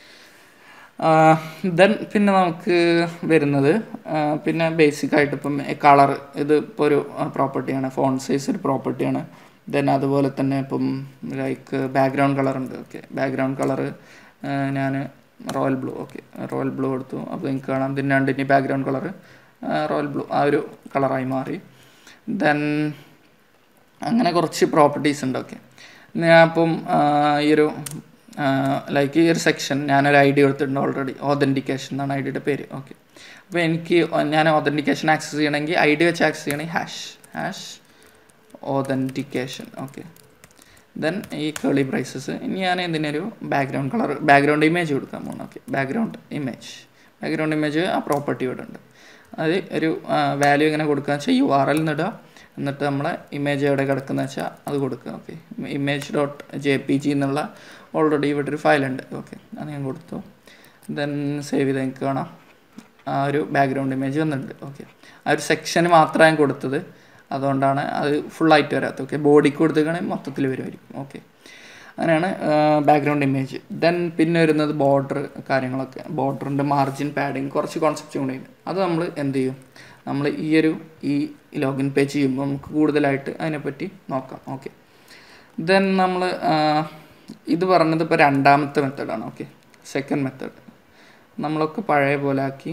ദെൻ പിന്നെ നമുക്ക് വരുന്നത് ആ, പിന്നെ ബേസിക് ആയിട്ട് ഇപ്പം കളർ ഇത് ഇപ്പോൾ ഒരു പ്രോപ്പർട്ടിയാണ് ഫോൺ സൈസ് ഒരു പ്രോപ്പർട്ടിയാണ് ദെൻ അതുപോലെ തന്നെ ഇപ്പം ലൈക്ക് ബാക്ക്ഗ്രൗണ്ട് കളർ ഉണ്ട് ഓക്കെ ബാക്ക്ഗ്രൗണ്ട് കളർ ഞാൻ royal blue okay royal blue എടുത്തു അപ്പോൾ നിങ്ങൾക്ക് കാണാം ഇതിന് രണ്ടിൻ്റെ ബാക്ക്ഗ്രൗണ്ട് കളർ റോയൽ ബ്ലൂ ആ ഒരു കളറായി മാറി ദെൻ അങ്ങനെ കുറച്ച് പ്രോപ്പർട്ടീസ് ഉണ്ട് ഓക്കെ ഞാൻ അപ്പം ആ, ഈ ഒരു ലൈക്ക് ഈ ഒരു സെക്ഷൻ ഞാനൊരു ഐ ഡി കൊടുത്തിട്ടുണ്ട് ഓൾറെഡി ഓതൻറ്റിക്കേഷൻ എന്നാണ് ഐ ഡിയുടെ പേര് ഓക്കെ അപ്പോൾ എനിക്ക് ഞാൻ ഓതൻറ്റിക്കേഷൻ ആക്സസ് ചെയ്യണമെങ്കിൽ ഐ ഡി വെച്ച് ആക്സസ് ചെയ്യണമെങ്കിൽ hash hash authentication okay then ഈ കേളി ബ്രൈസസ് ഇനി ഞാൻ ഇതിനൊരു ബാക്ക്ഗ്രൗണ്ട് കളർ ബാക്ക്ഗ്രൗണ്ട് ഇമേജ് കൊടുക്കാൻ പോകണം okay background image background image ആ പ്രോപ്പർട്ടി ഇവിടെ ഉണ്ട് അത് ഒരു വാല്യൂ ഇങ്ങനെ കൊടുക്കുക വെച്ചാൽ യു ആർ എൽ ഇടുക എന്നിട്ട് നമ്മളെ ഇമേജ് എവിടെ കിടക്കുന്ന വെച്ചാൽ അത് കൊടുക്കുക okay image dot J P G എന്നുള്ള ഓൾറെഡി ഇവിടെ ഒരു ഫയലുണ്ട് ഓക്കെ അത് ഞാൻ കൊടുത്തു ദെൻ സേവ് ചെയ്ത് എനിക്ക് കാണാം ആ ഒരു ബാക്ക്ഗ്രൗണ്ട് ഇമേജ് വന്നിട്ടുണ്ട് ഓക്കെ ആ ഒരു സെക്ഷന് മാത്രമാണ് ഞാൻ കൊടുത്തത് അതുകൊണ്ടാണ് അത് ഫുള്ളായിട്ട് വരാത്തത് ഓക്കെ ബോഡിക്ക് കൊടുത്തേക്കാണെങ്കിൽ മൊത്തത്തിൽ വരുമായിരിക്കും ഓക്കെ അങ്ങനെയാണ് ബാക്ക്ഗ്രൗണ്ട് ഇമേജ് ദെൻ പിന്നെ വരുന്നത് ബോർഡർ കാര്യങ്ങളൊക്കെ ബോർഡറിൻ്റെ മാർജിൻ പാഡിങ് കുറച്ച് കോൺസെപ്റ്റ് കൂടെ ഉണ്ട് അത് നമ്മൾ എന്ത് ചെയ്യും നമ്മൾ ഈ ഒരു ഈ ലോഗിൻ പേജ് ചെയ്യുമ്പോൾ നമുക്ക് കൂടുതലായിട്ട് അതിനെപ്പറ്റി നോക്കാം ഓക്കെ ദെൻ നമ്മൾ ഇത് പറഞ്ഞത് ഇപ്പോൾ രണ്ടാമത്തെ മെത്തേഡാണ് ഓക്കെ സെക്കൻഡ് മെത്തേഡ് നമ്മളൊക്കെ പഴയ പോലെ ആക്കി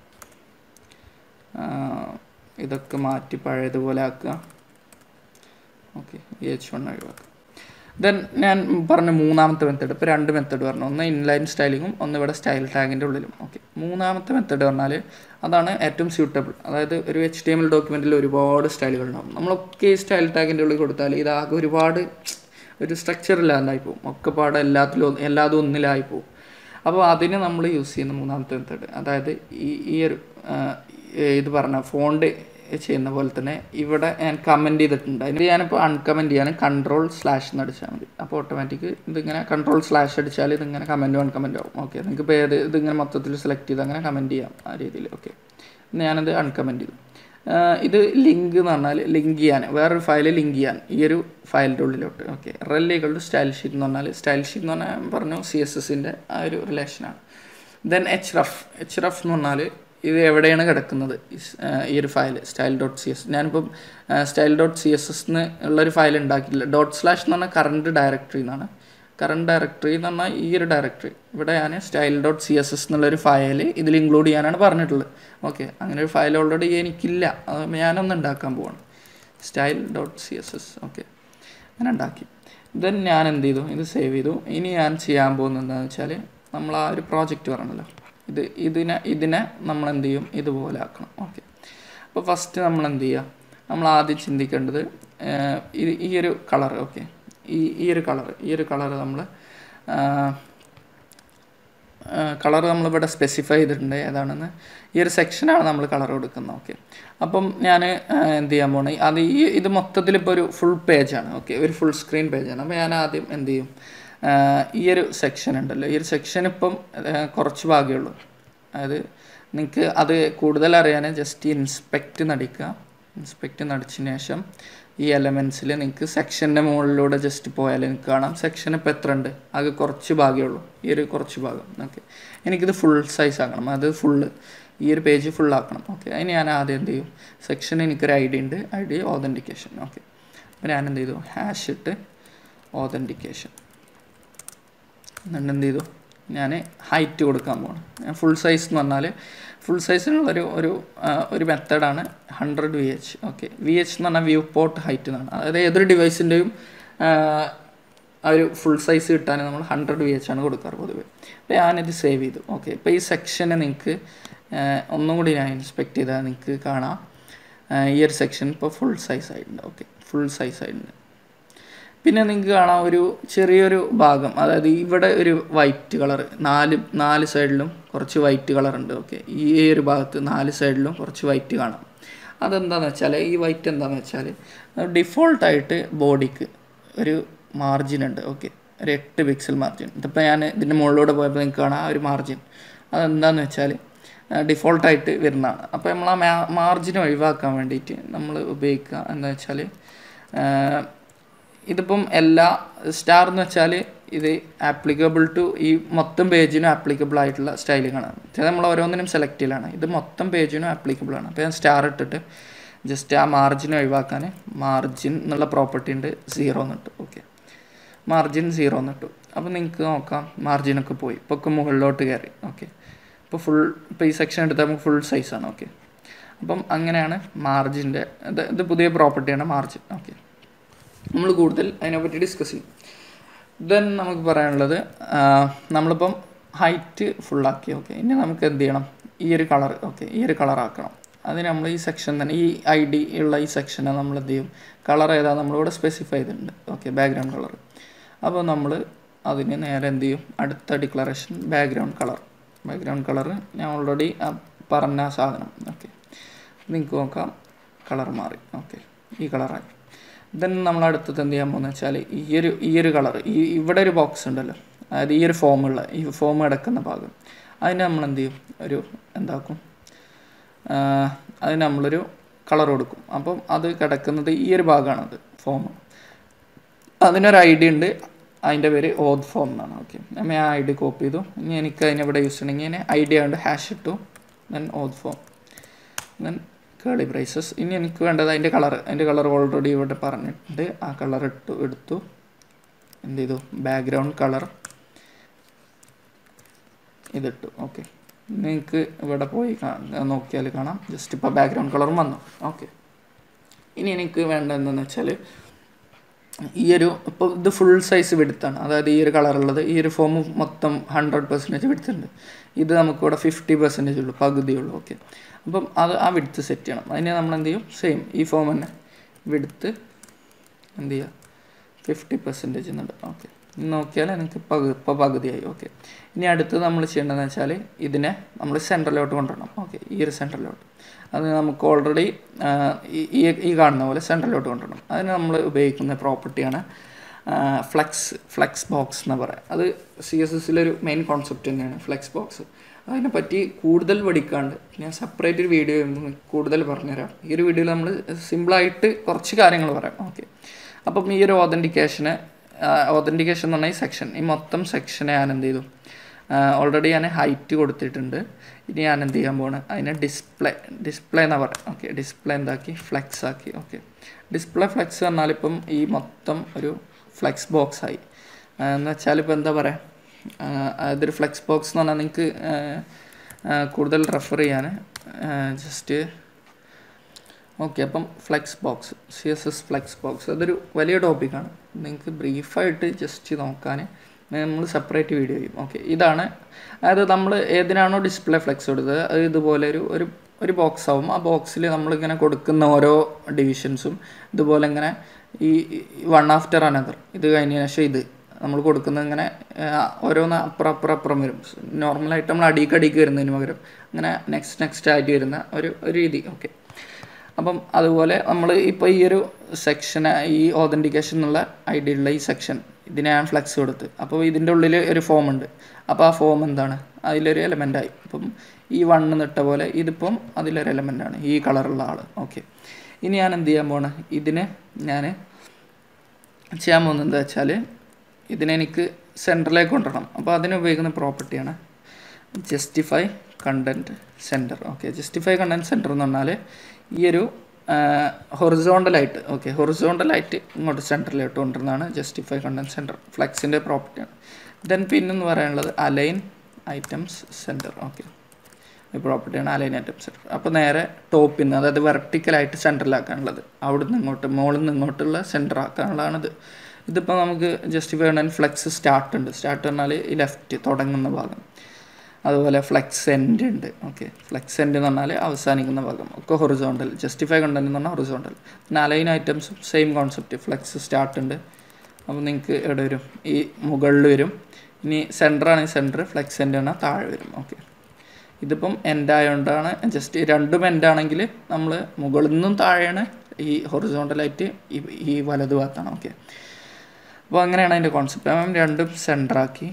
ആ, ഇതൊക്കെ മാറ്റി പഴയതുപോലെ ആക്കുക ഓക്കെ ഈ എച്ച് വൺ ഒഴിവാക്കുക ദെൻ ഞാൻ പറഞ്ഞ മൂന്നാമത്തെ മെത്തേഡ് ഇപ്പോൾ രണ്ട് മെത്തേഡ് പറഞ്ഞു ഒന്ന് ഇൻലൈൻ സ്റ്റൈലിങ്ങും ഒന്ന് ഇവിടെ സ്റ്റൈൽ ടാഗിൻ്റെ ഉള്ളിലും ഓക്കെ മൂന്നാമത്തെ മെത്തേഡ് പറഞ്ഞാൽ അതാണ് ഏറ്റവും സ്യൂട്ടബിൾ അതായത് ഒരു എച്ച് ടി എം എൽ ഡോക്യുമെൻറ്റിൽ ഒരുപാട് സ്റ്റൈലുകൾ ഉണ്ടാവും നമ്മളൊക്കെ ഈ സ്റ്റൈൽ ടാഗിൻ്റെ ഉള്ളിൽ കൊടുത്താൽ ഇതാകെ ഒരുപാട് ഒരു സ്ട്രക്ചർ ഇല്ലാണ്ടായി പോകും ഒക്കെ പാടെ എല്ലാത്തിലും ഒന്ന്- എല്ലാതും ഒന്നിലായി പോകും അപ്പോൾ അതിന് നമ്മൾ യൂസ് ചെയ്യുന്ന മൂന്നാമത്തെ മെത്തേഡ് അതായത് ഈ ഈ ഒരു ആ, ഇത് പറഞ്ഞ ഫോണ്ട് ചെയ്യുന്ന പോലെ തന്നെ ഇവിടെ ഞാൻ കമൻറ്റ് ചെയ്തിട്ടുണ്ട് അതിന് ഞാനിപ്പോൾ അൺകമൻറ്റ് ചെയ്യാൻ കൺട്രോൾ സ്ലാഷ് എന്ന് അടിച്ചാൽ മതി അപ്പോൾ ഓട്ടോമാറ്റിക് ഇതിങ്ങനെ കൺട്രോൾ സ്ലാഷ് അടിച്ചാൽ ഇതിങ്ങനെ കമൻറ്റ് വൺ കമൻറ്റ് ആവും ഓക്കെ നിങ്ങൾക്ക് ഇപ്പോൾ ഏത് ഇതിങ്ങനെ മൊത്തത്തിൽ സെലക്ട് ചെയ്ത് അങ്ങനെ കമൻറ്റ് ചെയ്യാം ആ രീതിയിൽ ഓക്കെ ഞാനത് അൺകമൻറ്റ് ചെയ്തു ആ, ഇത് ലിങ്ക് എന്ന് പറഞ്ഞാൽ ലിങ്ക് ചെയ്യാൻ വേറൊരു ഫയൽ ലിങ്ക് ചെയ്യാൻ ഈ ഒരു ഫയലിൻ്റെ ഉള്ളിലോട്ട് ഓക്കെ റെല്ലികളുടെ സ്റ്റൈൽ ഷീറ്റ് എന്ന് പറഞ്ഞാൽ സ്റ്റൈൽ ഷീറ്റ് എന്ന് പറഞ്ഞാൽ ഞാൻ പറഞ്ഞു സി എസ് എസിൻ്റെ ആ ഒരു റിലേഷനാണ് then H ref H ref എന്ന് പറഞ്ഞാൽ ഇത് എവിടെയാണ് കിടക്കുന്നത് ഈ സ്- ആ, ഈ ഒരു file style dot C S ഞാനിപ്പം style dot C S S എന്ന് ഉള്ളൊരു ഫയൽ ഉണ്ടാക്കിയില്ല ഡോട്ട് സ്ലാഷ് എന്ന് പറഞ്ഞാൽ കറണ്ട് ഡയറക്ടറി എന്നാണ് കറണ്ട് ഡയറക്ടറി എന്ന് പറഞ്ഞാൽ ഈ ഒരു ഡയറക്ടറി ഇവിടെ ഞാൻ style dot C S S എന്നുള്ളൊരു ഫയൽ ഇതിൽ ഇൻക്ലൂഡ് ചെയ്യാനാണ് പറഞ്ഞിട്ടുള്ളത് ഓക്കെ അങ്ങനെ ഒരു ഫയൽ ഓൾറെഡി എനിക്കില്ല അത് ഞാനൊന്ന് ഉണ്ടാക്കാൻ പോവാണ് style dot C S S okay അങ്ങനെ ഉണ്ടാക്കി ദെൻ ഞാൻ എന്ത് ചെയ്തു ഇത് സേവ് ചെയ്തു ഇനി ഞാൻ ചെയ്യാൻ പോകുന്നത് എന്താണെന്ന് വെച്ചാൽ നമ്മൾ ആ ഒരു പ്രോജക്റ്റ് പറഞ്ഞല്ലോ ഇത് ഇതിനെ ഇതിനെ നമ്മൾ എന്ത് ചെയ്യും ഇതുപോലെ ആക്കണം ഓക്കെ അപ്പോൾ ഫസ്റ്റ് നമ്മൾ എന്ത് ചെയ്യുക നമ്മൾ ആദ്യം ചിന്തിക്കേണ്ടത് ഏഹ്, ഇത് ഈ ഒരു കളർ ഓക്കെ ഈ ഈ ഒരു കളർ ഈ ഒരു കളർ നമ്മൾ കളർ നമ്മളിവിടെ സ്പെസിഫൈ ചെയ്തിട്ടുണ്ട് ഏതാണെന്ന് ഈ ഒരു സെക്ഷനാണ് നമ്മൾ കളർ കൊടുക്കുന്നത് ഓക്കെ അപ്പം ഞാൻ എന്ത് ചെയ്യാൻ പോണേ അത് ഈ ഇത് മൊത്തത്തിൽ ഇപ്പോൾ ഒരു ഫുൾ പേജാണ് ഓക്കെ ഒരു ഫുൾ സ്ക്രീൻ പേജാണ് അപ്പോൾ ഞാൻ ആദ്യം എന്ത് ചെയ്യും ആ, ഈ ഒരു സെക്ഷൻ ഉണ്ടല്ലോ ഈ ഒരു സെക്ഷൻ ഇപ്പം ആ, കുറച്ച് ഭാഗമേ ഉള്ളൂ അതായത് നിങ്ങൾക്ക് അത് കൂടുതൽ അറിയാൻ ജസ്റ്റ് ഇൻസ്പെക്റ്റ് നടിക്കുക ഇൻസ്പെക്റ്റ് നടിച്ചതിന് ശേഷം ഈ എലമെൻസിൽ നിങ്ങൾക്ക് സെക്ഷൻ്റെ മുകളിലൂടെ ജസ്റ്റ് പോയാൽ നിങ്ങൾക്ക് കാണാം സെക്ഷൻ ഇപ്പോൾ എത്ര ഉണ്ട് ആകെ കുറച്ച് ഭാഗമേ ഉള്ളൂ ഈ ഒരു കുറച്ച് ഭാഗം ഓക്കെ എനിക്കിത് ഫുൾ സൈസ് ആക്കണം അത് ഫുള്ള് ഈ ഒരു പേജ് ഫുൾ ആക്കണം ഓക്കെ അതിന് ഞാൻ ആദ്യം എന്ത് ചെയ്യും സെക്ഷൻ എനിക്കൊരു ഐ ഡി ഉണ്ട് ഐ ഡി ഓതൻറ്റിക്കേഷൻ ഓക്കെ അപ്പോൾ ഞാൻ എന്ത് ചെയ്തു ഹാഷ് ഇട്ട് ഓതൻറ്റിക്കേഷൻ എന്നിട്ട് എന്ത് ചെയ്തു ഞാൻ ഹൈറ്റ് കൊടുക്കാൻ പോകണം ഞാൻ ഫുൾ സൈസ് എന്ന് പറഞ്ഞാൽ ഫുൾ സൈസിനുള്ളൊരു ഒരു ആ, ഒരു മെത്തഡാണ് hundred V H okay V H എന്ന് പറഞ്ഞാൽ വ്യൂ പോർട്ട് ഹൈറ്റ് എന്നാണ് അതായത് ഏതൊരു ഡിവൈസിൻ്റെയും ആ ഒരു ഫുൾ സൈസ് കിട്ടാൻ നമ്മൾ ഹൺഡ്രഡ് വി എച്ച് ആണ് കൊടുക്കാറ് പൊതുവെ അപ്പോൾ ഞാനിത് സേവ് ചെയ്തു ഓക്കെ ഇപ്പോൾ ഈ സെക്ഷനെ നിങ്ങൾക്ക് ഒന്നും കൂടി ഞാൻ ഇൻസ്പെക്ട് ചെയ്താൽ നിങ്ങൾക്ക് കാണാം ആ, ഈ ഒരു സെക്ഷൻ ഇപ്പോൾ ഫുൾ സൈസ് ആയിട്ടുണ്ട് ഓക്കെ ഫുൾ സൈസ് ആയിട്ടുണ്ട് പിന്നെ നിങ്ങൾക്ക് കാണാം ഒരു ചെറിയൊരു ഭാഗം അതായത് ഇവിടെ ഒരു വൈറ്റ് കളർ നാല് നാല് സൈഡിലും കുറച്ച് വൈറ്റ് കളർ ഉണ്ട് ഓക്കെ ഈ ഒരു ഭാഗത്ത് നാല് സൈഡിലും കുറച്ച് വൈറ്റ് കാണാം അതെന്താണെന്ന് വെച്ചാൽ ഈ വൈറ്റ് എന്താണെന്ന് വെച്ചാൽ ഡിഫോൾട്ടായിട്ട് ബോഡിക്ക് ഒരു മാർജിൻ ഉണ്ട് ഓക്കെ ഒരു എട്ട് പിക്സൽ മാർജിൻ ഇതിപ്പോൾ ഞാൻ ഇതിൻ്റെ മുകളിലൂടെ പോയപ്പോൾ നിങ്ങൾക്ക് കാണാം ആ ഒരു മാർജിൻ അതെന്താണെന്ന് വെച്ചാൽ ഡിഫോൾട്ടായിട്ട് വരുന്നതാണ് അപ്പോൾ നമ്മൾ ആ മാർജിൻ ഒഴിവാക്കാൻ വേണ്ടിയിട്ട് നമ്മൾ ഉപയോഗിക്കുക എന്താ വെച്ചാൽ ഇതിപ്പം എല്ലാ സ്റ്റാർ എന്ന് വെച്ചാൽ ഇത് ആപ്ലിക്കബിൾ ടു ഈ മൊത്തം പേജിനും ആപ്ലിക്കബിൾ ആയിട്ടുള്ള സ്റ്റൈലിങ്ങാണ് ചില നമ്മൾ ഓരോന്നിനും സെലക്ട് ചെയ്യലാണ് ഇത് മൊത്തം പേജിനും ആപ്ലിക്കബിൾ ആണ് അപ്പോൾ ഞാൻ സ്റ്റാർ ഇട്ടിട്ട് ജസ്റ്റ് ആ മാർജിൻ ഒഴിവാക്കാൻ മാർജിൻ എന്നുള്ള പ്രോപ്പർട്ടി ഉണ്ട് സീറോ എന്നിട്ട് ഓക്കെ മാർജിൻ സീറോ എന്നിട്ടു അപ്പോൾ നിങ്ങൾക്ക് നോക്കാം മാർജിനൊക്കെ പോയി ഇപ്പോൾ ഒക്കെ മുകളിലോട്ട് കയറി ഓക്കെ ഇപ്പോൾ ഫുൾ ഇപ്പോൾ ഈ സെക്ഷൻ എടുത്താൽ നമുക്ക് ഫുൾ സൈസാണ് ഓക്കെ അപ്പം അങ്ങനെയാണ് മാർജിൻ്റെ ഇത് ഇത് പുതിയ പ്രോപ്പർട്ടിയാണ് മാർജിൻ ഓക്കെ നമ്മൾ കൂടുതൽ അതിനെപ്പറ്റി ഡിസ്കസ് ചെയ്യും ദെൻ നമുക്ക് പറയാനുള്ളത് ആ, നമ്മളിപ്പം ഹൈറ്റ് ഫുള്ളാക്കി ഓക്കെ ഇനി നമുക്ക് എന്ത് ചെയ്യണം ഈ ഒരു കളർ ഓക്കെ ഈ ഒരു കളർ ആക്കണം അതിന് നമ്മൾ ഈ സെക്ഷൻ തന്നെ ഈ ഐ ഡി ഉള്ള ഈ സെക്ഷനെ നമ്മൾ എന്ത് ചെയ്യും കളർ ഏതാ നമ്മളിവിടെ സ്പെസിഫൈ ചെയ്തിട്ടുണ്ട് ഓക്കെ ബാക്ക്ഗ്രൗണ്ട് കളർ അപ്പോൾ നമ്മൾ അതിന് നേരെ എന്ത് ചെയ്യും അടുത്ത declaration background colour background colour ഞാൻ ഓൾറെഡി പറഞ്ഞ ആ സാധനം ഓക്കെ നിങ്ങൾക്ക് നോക്കാം കളർ മാറി ഓക്കെ ഈ കളറായി ദെൻ നമ്മൾ അടുത്തത് എന്ത് ചെയ്യാൻ പോകുന്നത് വെച്ചാൽ ഈ ഒരു ഈ ഒരു കളർ ഈ ഇവിടെ ഒരു ബോക്സ് ഉണ്ടല്ലോ അതായത് ഈ ഒരു ഫോമുള്ള ഈ ഫോം കിടക്കുന്ന ഭാഗം അതിന് നമ്മൾ എന്ത് ചെയ്യും ഒരു എന്താക്കും ആഹ് അതിന് നമ്മളൊരു കളർ കൊടുക്കും അപ്പം അത് കിടക്കുന്നത് ഈ ഒരു ഭാഗമാണത് ഫോം അതിനൊരു ഐ ഡി ഉണ്ട് അതിൻ്റെ പേര് ഓത് ഫോം എന്നാണ് ഓക്കെ ഞാൻ ആ ഐ ഡി കോപ്പി ചെയ്തു ഇനി എനിക്ക് അതിനിവിടെ യൂസ് ചെയ്യണമെങ്കിൽ ഞാൻ ഐ ഡി ആയതുകൊണ്ട് ഹാഷ് ഇട്ടു then auth form then curly braces ഇനി എനിക്ക് വേണ്ടത് അതിൻ്റെ കളർ അതിൻ്റെ കളർ ഓൾറെഡി ഇവിടെ പറഞ്ഞിട്ടുണ്ട് ആ കളർ ഇട്ടു എടുത്തു എന്ത് ചെയ്തു ബാക്ക്ഗ്രൗണ്ട് കളർ ഇതിട്ടു ഓക്കെ നിങ്ങൾക്ക് ഇവിടെ പോയി കാ- നോക്കിയാൽ കാണാം ജസ്റ്റ് ഇപ്പോൾ ബാക്ക്ഗ്രൗണ്ട് കളറും വന്നു ഓക്കെ ഇനി എനിക്ക് വേണ്ടത് എന്താണെന്ന് വെച്ചാൽ ഈ ഒരു ഇപ്പോൾ ഇത് ഫുൾ സൈസ് വിടുത്താണ് അതായത് ഈ ഒരു കളറുള്ളത് ഈ ഒരു ഫോം മൊത്തം ഹൺഡ്രഡ് പെർസെൻറ്റേജ് വിടുത്തുണ്ട് ഇത് നമുക്കിവിടെ ഫിഫ്റ്റി പെർസെൻറ്റേജ് ഉള്ളൂ പകുതിയുള്ളൂ ഓക്കെ അപ്പം അത് ആ വിടുത്ത് സെറ്റ് ചെയ്യണം അതിന് നമ്മൾ എന്ത് ചെയ്യും സെയിം ഈ ഫോം തന്നെ വിടുത്ത് എന്ത് ചെയ്യുക ഫിഫ്റ്റി പെർസെൻറ്റേജ് എന്നുണ്ട് ഓക്കെ നോക്കിയാൽ എനിക്ക് പകു ഇപ്പോൾ പകുതിയായി ഓക്കെ ഇനി അടുത്തത് നമ്മൾ ചെയ്യേണ്ടതെന്ന് വെച്ചാൽ ഇതിനെ നമ്മൾ സെൻറ്ററിലോട്ട് കൊണ്ടുവരണം ഓക്കെ ഈ ഒരു സെൻറ്ററിലോട്ട് അത് നമുക്ക് ഓൾറെഡി ഈ ഈ കാണുന്ന പോലെ സെൻറ്ററിലോട്ട് കൊണ്ടുവരണം അതിന് നമ്മൾ ഉപയോഗിക്കുന്ന പ്രോപ്പർട്ടിയാണ് ഫ്ലെക്സ് ഫ്ലെക്സ് ബോക്സ് എന്ന് പറയാം അത് സി എസ് എസിലൊരു മെയിൻ കോൺസെപ്റ്റ് തന്നെയാണ് ഫ്ലെക്സ് ബോക്സ് അതിനെപ്പറ്റി കൂടുതൽ പഠിക്കാണ്ട് ഞാൻ സെപ്പറേറ്റ് ഒരു വീഡിയോ കൂടുതൽ പറഞ്ഞുതരാം ഈ ഒരു വീഡിയോയിൽ നമ്മൾ സിമ്പിളായിട്ട് കുറച്ച് കാര്യങ്ങൾ പറയാം ഓക്കെ അപ്പം ഈ ഒരു ഓതൻറ്റിക്കേഷന് ഓതൻറ്റിക്കേഷൻ എന്ന് പറഞ്ഞാൽ ഈ സെക്ഷൻ ഈ മൊത്തം സെക്ഷനെ ഞാൻ എന്ത് ചെയ്തു ഓൾറെഡി ഞാൻ ഹൈറ്റ് കൊടുത്തിട്ടുണ്ട് ഇനി ഞാൻ എന്ത് ചെയ്യാൻ പോണ് അതിനെ ഡിസ്പ്ലേ ഡിസ്പ്ലേ എന്നാ പറയാം ഓക്കെ ഡിസ്പ്ലേ എന്താക്കി ഫ്ലെക്സ് ആക്കി ഓക്കെ ഡിസ്പ്ലേ ഫ്ലെക്സ് പറഞ്ഞാൽ ഇപ്പം ഈ മൊത്തം ഒരു ഫ്ലെക്സ് ബോക്സ് ആയി ആ, എന്ന് വെച്ചാൽ ഇപ്പോൾ എന്താ പറയുക അതൊരു ഫ്ലെക്സ് ബോക്സ് എന്ന് പറഞ്ഞാൽ നിങ്ങൾക്ക് കൂടുതൽ റെഫർ ചെയ്യാൻ ജസ്റ്റ് ഓക്കെ അപ്പം flex box C S S flex box അതൊരു വലിയ ടോപ്പിക്കാണ് നിങ്ങൾക്ക് ബ്രീഫായിട്ട് ജസ്റ്റ് നോക്കാൻ നമ്മൾ സെപ്പറേറ്റ് വീഡിയോ ചെയ്യും ഓക്കെ ഇതാണ് അതായത് നമ്മൾ ഏതിനാണോ ഡിസ്പ്ലേ ഫ്ലെക്സ് കൊടുത്തത് അത് ഇതുപോലെ ഒരു ഒരു ഒരു ബോക്സ് ആവും ആ ബോക്സിൽ നമ്മളിങ്ങനെ കൊടുക്കുന്ന ഓരോ ഡിവിഷൻസും ഇതുപോലെ ഇങ്ങനെ ഈ വൺ ആഫ്റ്റർ അനദർ ഇത് കഴിഞ്ഞ ശേഷം ഇത് നമ്മൾ കൊടുക്കുന്നത് ഇങ്ങനെ ആ, ഓരോന്ന് അപ്പുറം അപ്പുറം അപ്പുറം വരും നോർമലായിട്ട് നമ്മൾ അടിക്ക് അടിക്ക് വരുന്നതിന് പകരം അങ്ങനെ നെക്സ്റ്റ് നെക്സ്റ്റ് ആയിട്ട് വരുന്ന ഒരു ഒരു രീതി ഓക്കെ അപ്പം അതുപോലെ നമ്മൾ ഇപ്പോൾ ഈ ഒരു സെക്ഷന് ഈ ഓതൻറ്റിക്കേഷൻ എന്നുള്ള ഐഡിയ ഉള്ള ഈ സെക്ഷൻ ഇതിനെ ഞാൻ ഫ്ലെക്സ് കൊടുത്ത് അപ്പോൾ ഇതിൻ്റെ ഉള്ളിൽ ഒരു ഫോം ഉണ്ട് അപ്പോൾ ആ ഫോം എന്താണ് അതിലൊരു എലമെൻ്റ് ആയി അപ്പം ഈ വണ്ണ് നിട്ട പോലെ ഇതിപ്പം അതിലൊരു എലമെൻ്റ് ആണ് ഈ കളറുള്ള ആൾ ഓക്കെ ഇനി ഞാൻ എന്ത് ചെയ്യാൻ പോണ് ഇതിന് ഞാൻ ചെയ്യാൻ പോകുന്നത് എന്താ വെച്ചാൽ ഇതിനെ എനിക്ക് സെൻറ്ററിലേക്ക് കൊണ്ടുവരണം അപ്പോൾ അതിന് ഉപയോഗിക്കുന്ന പ്രോപ്പർട്ടിയാണ് justify content centre okay justify content centre എന്ന് പറഞ്ഞാൽ ഈ ഒരു ഹൊറിസോണ്ടലായിട്ട് ഓക്കെ ഹൊറിസോണ്ടലായിട്ട് ഇങ്ങോട്ട് സെൻറ്ററിലോട്ട് കൊണ്ടുവരുന്നതാണ് ജസ്റ്റിഫൈ കണ്ടന്റ് സെൻറ്റർ ഫ്ലെക്സിൻ്റെ പ്രോപ്പർട്ടിയാണ് ദെൻ പിന്നെന്ന് പറയാനുള്ളത് അലൈൻ ഐറ്റംസ് സെൻറ്റർ ഓക്കെ ഈ പ്രോപ്പർട്ടിയാണ് അലൈൻ ഐറ്റം സെൻറ്റർ അപ്പോൾ നേരെ ടോപ്പിൽ നിന്ന് അതായത് വെർട്ടിക്കലായിട്ട് സെൻറ്ററിലാക്കാനുള്ളത് അവിടെ നിന്ന് ഇങ്ങോട്ട് മുകളിൽ നിന്ന് ഇങ്ങോട്ടുള്ള സെൻറ്റർ ആക്കാനുള്ളതാണിത് ഇതിപ്പോൾ നമുക്ക് ജസ്റ്റിഫൈ കണ്ടന്റ് ഫ്ലെക്സ് സ്റ്റാർട്ട് ഉണ്ട് സ്റ്റാർട്ട് പറഞ്ഞാൽ ഈ ലെഫ്റ്റ് തുടങ്ങുന്ന ഭാഗം അതുപോലെ ഫ്ലെക്സ് എൻഡ് ഉണ്ട് ഓക്കെ ഫ്ലെക്സ് എൻഡ് എന്ന് പറഞ്ഞാൽ അവസാനിക്കുന്ന ഭാഗം ഒക്കെ ഹൊറിസോണ്ടൽ ജസ്റ്റിഫൈ കണ്ടന്റ് എന്ന് പറഞ്ഞാൽ ഹൊറിസോണ്ടൽ പിന്നെ അലൈൻ ഐറ്റംസും സെയിം കോൺസെപ്റ്റ് ഫ്ലെക്സ് സ്റ്റാർട്ട് ഉണ്ട് അപ്പോൾ നിങ്ങൾക്ക് എവിടെ വരും ഈ മുകളിൽ വരും ഇനി സെൻറ്റർ ആണെങ്കിൽ സെൻറ്റർ ഫ്ലെക്സ് എൻഡ് പറഞ്ഞാൽ താഴെ വരും ഓക്കെ ഇതിപ്പം എൻഡ് ആയതുകൊണ്ടാണ് ജസ്റ്റ് രണ്ടും എൻഡ് ആണെങ്കിൽ നമ്മൾ മുകളിൽ നിന്നും താഴെയാണ് ഈ ഹൊറിസോണ്ടലായിട്ട് ഈ ഈ വലത് ഭാഗത്താണ് ഓക്കെ അപ്പോൾ അങ്ങനെയാണ് അതിൻ്റെ കോൺസെപ്റ്റ് അപ്പം രണ്ടും സെൻറ്ററാക്കി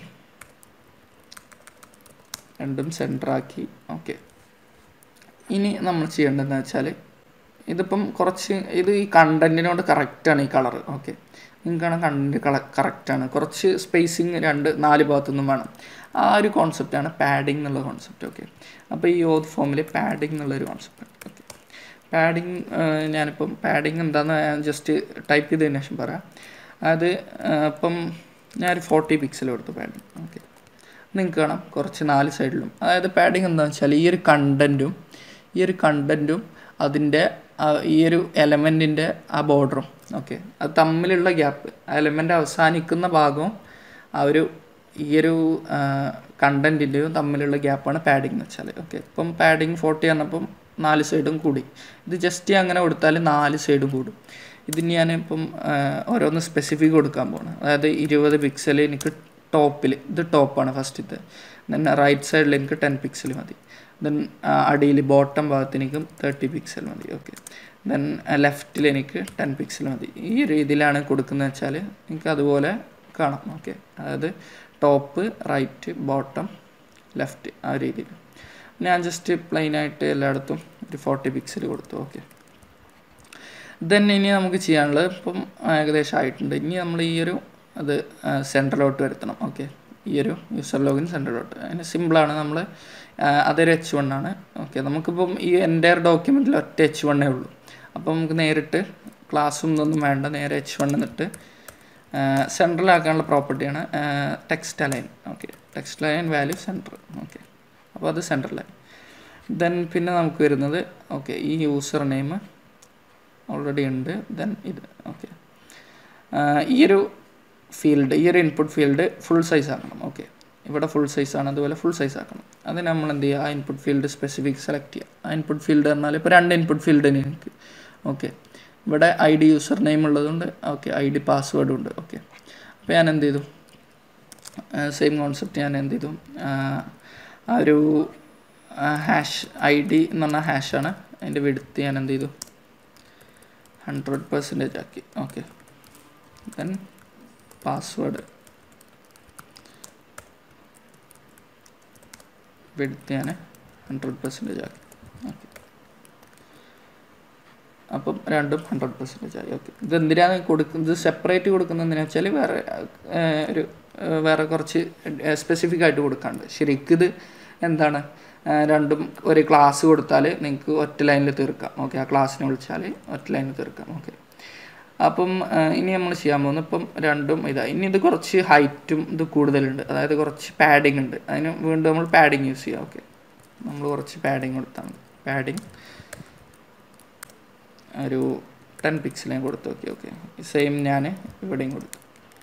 രണ്ടും സെൻറ്ററാക്കി ഓക്കെ ഇനി നമ്മൾ ചെയ്യേണ്ടതെന്ന് വെച്ചാൽ ഇതിപ്പം കുറച്ച് ഇത് ഈ കണ്ടൻറ്റിനോട് കറക്റ്റാണ് ഈ കളർ ഓക്കെ നിങ്ങൾക്കാണ് കണ്ടൻറ്റ് കള കറക്റ്റാണ് കുറച്ച് സ്പേസിങ് രണ്ട് നാല് ഭാഗത്തുനിന്നും വേണം ആ ഒരു കോൺസെപ്റ്റാണ് പാഡിങ് എന്നുള്ള കോൺസെപ്റ്റ് ഓക്കെ അപ്പോൾ ഈ ഓത് ഫോമിൽ പാഡിങ് എന്നുള്ളൊരു കോൺസെപ്റ്റ് ഓക്കെ പാഡിങ് ഞാനിപ്പം പാഡിങ് എന്താണെന്ന് ജസ്റ്റ് ടൈപ്പ് ചെയ്തതിന് ശേഷം പറയാം അത് ഇപ്പം ഞാനൊരു ഫോർട്ടി പിക്സൽ കൊടുത്തു പാഡിങ് ഓക്കെ നിങ്ങൾക്ക് കാണാം കുറച്ച് നാല് സൈഡിലും അതായത് പാഡിങ് എന്താണെന്ന് വെച്ചാൽ ഈ ഒരു കണ്ടൻറ്റും ഈ ഒരു കണ്ടൻറ്റും അതിൻ്റെ ഈ ഒരു എലമെൻറ്റിൻ്റെ ആ ബോർഡറും ഓക്കെ അത് തമ്മിലുള്ള ഗ്യാപ്പ് ആ എലമെൻ്റ് അവസാനിക്കുന്ന ഭാഗവും ആ ഒരു ഈ ഒരു കണ്ടൻറ്റിൻ്റെയും തമ്മിലുള്ള ഗ്യാപ്പാണ് പാഡിങ് എന്ന് വെച്ചാൽ ഓക്കെ ഇപ്പം പാഡിങ് ഫോർട്ടി വന്നപ്പം നാല് സൈഡും കൂടി ഇത് ജസ്റ്റ് അങ്ങനെ കൊടുത്താൽ നാല് സൈഡും കൂടും ഇതിന് ഞാൻ ഇപ്പം ഓരോന്ന് സ്പെസിഫിക് കൊടുക്കാൻ പോകണം അതായത് ഇരുപത് പിക്സൽ എനിക്ക് ടോപ്പിൽ ഇത് ടോപ്പാണ് ഫസ്റ്റത്തെ ദെൻ റൈറ്റ് സൈഡിൽ എനിക്ക് ടെൻ പിക്സൽ മതി ദെൻ അടിയിൽ ബോട്ടം ഭാഗത്ത് എനിക്ക് തേർട്ടി പിക്സൽ മതി ഓക്കെ ദെൻ ലെഫ്റ്റിൽ എനിക്ക് ടെൻ പിക്സൽ മതി ഈ രീതിയിലാണ് കൊടുക്കുന്നത് വെച്ചാൽ എനിക്ക് അതുപോലെ കാണാം ഓക്കെ അതായത് ടോപ്പ് റൈറ്റ് ബോട്ടം ലെഫ്റ്റ് ആ രീതിയിൽ ഞാൻ ജസ്റ്റ് പ്ലെയിനായിട്ട് എല്ലായിടത്തും ഒരു ഫോർട്ടി പിക്സൽ കൊടുത്തു ഓക്കെ ദെൻ ഇനി നമുക്ക് ചെയ്യാനുള്ളത് ഇപ്പം ഏകദേശം ആയിട്ടുണ്ട് ഇനി നമ്മൾ ഈ ഒരു അത് സെൻട്രലോട്ട് വരുത്തണം ഓക്കെ ഈ ഒരു യൂസർ ലോഗിൻ സെൻട്രലോട്ട് അതിന് സിമ്പിളാണ് നമ്മൾ അതൊരു എച്ച് വൺ ആണ് ഓക്കെ നമുക്കിപ്പം ഈ എൻ്റയർ ഡോക്യുമെൻറ്റിൽ ഒറ്റ എച്ച് വണ്ണേ ഉള്ളൂ അപ്പം നമുക്ക് നേരിട്ട് ക്ലാസ്സും ഇതൊന്നും വേണ്ട നേരെ എച്ച് വൺ എന്നിട്ട് സെൻട്രലാക്കാനുള്ള പ്രോപ്പർട്ടിയാണ് text align okay text align value centre okay അപ്പോൾ അത് സെൻട്രലായി ദെൻ പിന്നെ നമുക്ക് വരുന്നത് ഓക്കെ ഈ യൂസർ നെയിം ഓൾറെഡി ഉണ്ട് ദെൻ ഇത് ഓക്കെ ഈ ഒരു ഫീൽഡ് ഈ ഒരു ഇൻപുട്ട് ഫീൽഡ് ഫുൾ സൈസ് ആക്കണം ഓക്കെ ഇവിടെ ഫുൾ സൈസ് ആണ് അതുപോലെ ഫുൾ സൈസ് ആക്കണം അതിന് നമ്മൾ എന്ത് ചെയ്യുക ആ ഇൻപുട്ട് ഫീൽഡ് സ്പെസിഫിക് സെലക്ട് ചെയ്യുക ആ ഇൻപുട്ട് ഫീൽഡ് പറഞ്ഞാൽ ഇപ്പോൾ രണ്ട് ഇൻപുട്ട് ഫീൽഡിന് എനിക്ക് ഓക്കെ ഇവിടെ ഐ ഡി യൂസർ നെയിം ഉള്ളതുകൊണ്ട് ഓക്കെ ഐ ഡി പാസ്വേഡും ഉണ്ട് ഓക്കെ അപ്പോൾ ഞാൻ എന്ത് ചെയ്തു സെയിം കോൺസെപ്റ്റ് ഞാൻ എന്ത് ചെയ്തു ആ ഒരു ഹാഷ് ഐ ഡി എന്ന് പറഞ്ഞാൽ ഹാഷാണ് അതിൻ്റെ വിടുത്ത് ഞാൻ എന്ത് ചെയ്തു ഹൺഡ്രഡ് പെർസെൻറ്റേജ് ആക്കി ഓക്കെ ദെൻ പാസ്വേഡ് വിടുത്ത് ഞാൻ ഹൺഡ്രഡ് പെർസെൻറ്റേജ് ആക്കി ഓക്കെ അപ്പം രണ്ടും ഹൺഡ്രഡ് പെർസെൻറ്റേജ് ആയി ഓക്കെ ഇത് എന്തിനാണ് കൊടുക്കുന്നത് ഇത് സെപ്പറേറ്റ് കൊടുക്കുന്നതെന്ന് വെച്ചാൽ വേറെ ഒരു വേറെ കുറച്ച് സ്പെസിഫിക് ആയിട്ട് കൊടുക്കാണ്ട് ശരിക്കും ഇത് എന്താണ് രണ്ടും ഒരു ക്ലാസ് കൊടുത്താൽ നിങ്ങൾക്ക് ഒറ്റ ലൈനിൽ തീർക്കാം ഓക്കെ ആ ക്ലാസ്സിനെ വിളിച്ചാൽ ഒറ്റ ലൈനിൽ തീർക്കാം ഓക്കെ അപ്പം ഇനി നമ്മൾ ചെയ്യാൻ പോകുന്നത് ഇപ്പം രണ്ടും ഇതാ ഇനി ഇത് കുറച്ച് ഹൈറ്റും ഇത് കൂടുതലുണ്ട് അതായത് കുറച്ച് പാഡിങ് ഉണ്ട് അതിന് വീണ്ടും നമ്മൾ പാഡിങ് യൂസ് ചെയ്യാം ഓക്കെ നമ്മൾ കുറച്ച് പാഡിങ് കൊടുത്താൽ മതി പാഡിങ് ഒരു ടെൻ പിക്സലേം കൊടുത്തു ഓക്കെ ഓക്കെ സെയിം ഞാൻ ഇവിടെയും കൊടുത്തു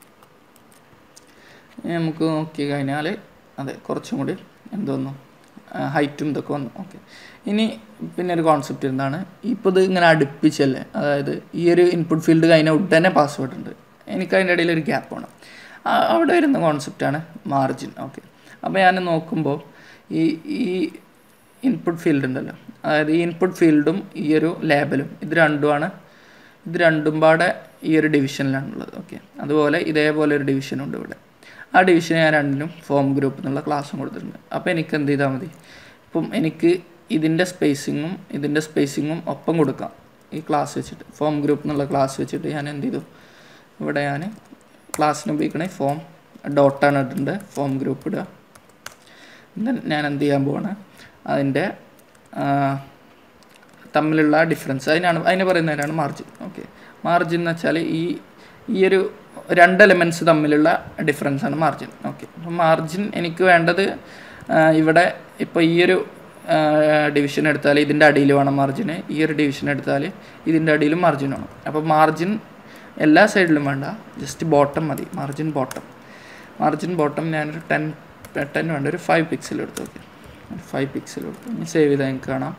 നമുക്ക് നോക്കി കഴിഞ്ഞാൽ അതെ കുറച്ചും കൂടി എന്തോന്നു ഹൈറ്റും ഇതൊക്കെ വന്നു ഓക്കെ ഇനി പിന്നെ ഒരു കോൺസെപ്റ്റ് എന്താണ് ഇപ്പോൾ ഇത് ഇങ്ങനെ അടുപ്പിച്ചല്ലേ അതായത് ഈ ഒരു ഇൻപുട്ട് ഫീൽഡ് കഴിഞ്ഞാൽ ഉടനെ പാസ്വേഡ് ഉണ്ട് എനിക്ക് അതിൻ്റെ ഇടയിൽ ഒരു ഗ്യാപ്പ് വേണം അവിടെ വരുന്ന കോൺസെപ്റ്റാണ് മാർജിൻ ഓക്കെ അപ്പോൾ ഞാൻ നോക്കുമ്പോൾ ഈ ഈ ഇൻപുട്ട് ഫീൽഡ് ഉണ്ടല്ലോ അതായത് ഈ ഇൻപുട്ട് ഫീൽഡും ഈ ഒരു ലേബലും ഇത് രണ്ടുമാണ് ഇത് രണ്ടും പാടെ ഈ ഒരു ഡിവിഷനിലാണുള്ളത് ഓക്കെ അതുപോലെ ഇതേപോലെ ഒരു ഡിവിഷനുണ്ട് ഇവിടെ ആ ഡിവിഷൻ ഞാൻ രണ്ടിനും ഫോം ഗ്രൂപ്പ് എന്നുള്ള ക്ലാസ്സും കൊടുത്തിട്ടുണ്ട് അപ്പോൾ എനിക്ക് എന്ത് ചെയ്താൽ മതി ഇപ്പം എനിക്ക് ഇതിൻ്റെ സ്പേസിങ്ങും ഇതിൻ്റെ സ്പേസിങ്ങും ഒപ്പം കൊടുക്കാം ഈ ക്ലാസ് വെച്ചിട്ട് ഫോം ഗ്രൂപ്പ് എന്നുള്ള ക്ലാസ് വെച്ചിട്ട് ഞാൻ എന്ത് ചെയ്തു ഇവിടെ ഞാൻ ക്ലാസ്സിന് ഉപയോഗിക്കണേ ഫോം ഡോട്ടാണ് ഇടുന്നുണ്ട് ഫോം ഗ്രൂപ്പ് ഇടുക ഞാൻ എന്ത് ചെയ്യാൻ പോവാണ് അതിൻ്റെ തമ്മിലുള്ള ഡിഫറൻസ് അതിനാണ് അതിന് പറയുന്നതിനാണ് മാർജിൻ ഓക്കെ മാർജിൻ എന്ന് വെച്ചാൽ ഈ ഈ ഒരു രണ്ട് എലമെൻറ്റ്സ് തമ്മിലുള്ള ഡിഫറൻസ് ആണ് മാർജിൻ ഓക്കെ അപ്പോൾ മാർജിൻ എനിക്ക് വേണ്ടത് ആ, ഇവിടെ ഇപ്പോൾ ഈ ഒരു ഡിവിഷൻ എടുത്താൽ ഇതിൻ്റെ അടിയിൽ വേണം മാർജിന് ഈ ഒരു ഡിവിഷൻ എടുത്താൽ ഇതിൻ്റെ അടിയിലും മാർജിൻ വേണം അപ്പോൾ മാർജിൻ എല്ലാ സൈഡിലും വേണ്ട ജസ്റ്റ് ബോട്ടം മതി മാർജിൻ ബോട്ടം മാർജിൻ ബോട്ടം ഞാനൊരു ടെൻ ടെൻ വേണ്ട ഒരു ഫൈവ് പിക്സൽ എടുത്ത് ഓക്കെ ഫൈവ് പിക്സൽ എടുത്തു ഇനി സേവ് ചെയ്താൽ എനിക്ക് കാണാം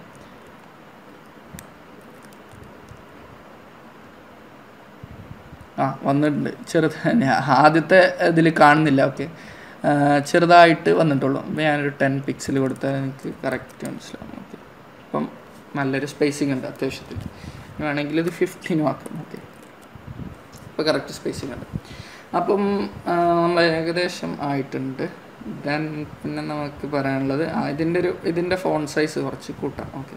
ആ വന്നിട്ടുണ്ട് ചെറുത് ഞാൻ ആദ്യത്തെ ഇതിൽ കാണുന്നില്ല ഓക്കെ ചെറുതായിട്ട് വന്നിട്ടുള്ളൂ അപ്പോൾ ഞാനൊരു ടെൻ പിക്സൽ കൊടുത്താൽ എനിക്ക് കറക്റ്റ് മനസ്സിലാവും ഓക്കെ അപ്പം നല്ലൊരു സ്പേസിങ് ഉണ്ട് അത്യാവശ്യത്തിൽ ഇനി വേണമെങ്കിൽ ഇത് ഫിഫ്റ്റീനും ആക്കാം ഓക്കെ ഇപ്പോൾ കറക്റ്റ് സ്പേസിങ് ഉണ്ട് അപ്പം ആ, നമ്മൾ ഏകദേശം ആയിട്ടുണ്ട് ദെൻ പിന്നെ നമുക്ക് പറയാനുള്ളത് ആ, ഇതിൻ്റെ ഒരു ഇതിൻ്റെ ഫോൺ സൈസ് കുറച്ച് കൂട്ടാം ഓക്കെ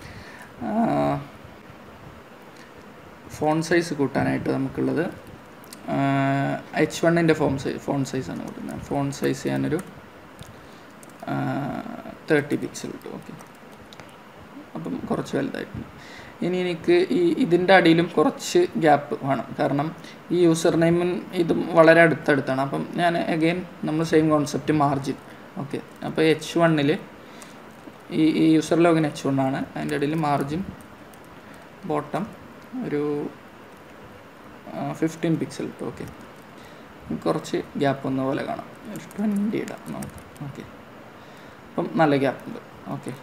ഫോൺ സൈസ് കൂട്ടാനായിട്ട് നമുക്കുള്ളത് എച്ച് വണ്ണിൻ്റെ ഫോൺ സൈസ് ഫോൺ സൈസാണ് കൊടുക്കുന്നത് ഫോൺ സൈസ് ഞാനൊരു തേർട്ടി പിക്സൽ കിട്ടും ഓക്കെ അപ്പം കുറച്ച് വലുതായിട്ടുണ്ട് ഇനി എനിക്ക് ഈ ഇതിൻ്റെ അടിയിലും കുറച്ച് ഗ്യാപ്പ് വേണം കാരണം ഈ യൂസർ നെയിമും ഇതും വളരെ അടുത്തടുത്താണ് അപ്പം ഞാൻ അഗെയിൻ നമ്മൾ സെയിം കോൺസെപ്റ്റ് മാർജിൻ ഓക്കെ അപ്പോൾ എച്ച് വണ്ണിൽ ഈ ഈ യൂസർ ലോഗിൻ എച്ച് വൺ ആണ് അതിൻ്റെ ഇടയിൽ മാർജിൻ ബോട്ടം ഒരു ഫിഫ്റ്റീൻ പിക്സൽ ഇട്ടു ഓക്കെ കുറച്ച് ഗ്യാപ്പ് വന്ന പോലെ കാണാം ഒരു ട്വൻറ്റി ഇടാം നമുക്ക് ഓക്കെ അപ്പം നല്ല ഗ്യാപ്പ് ഉണ്ട് ഓക്കെ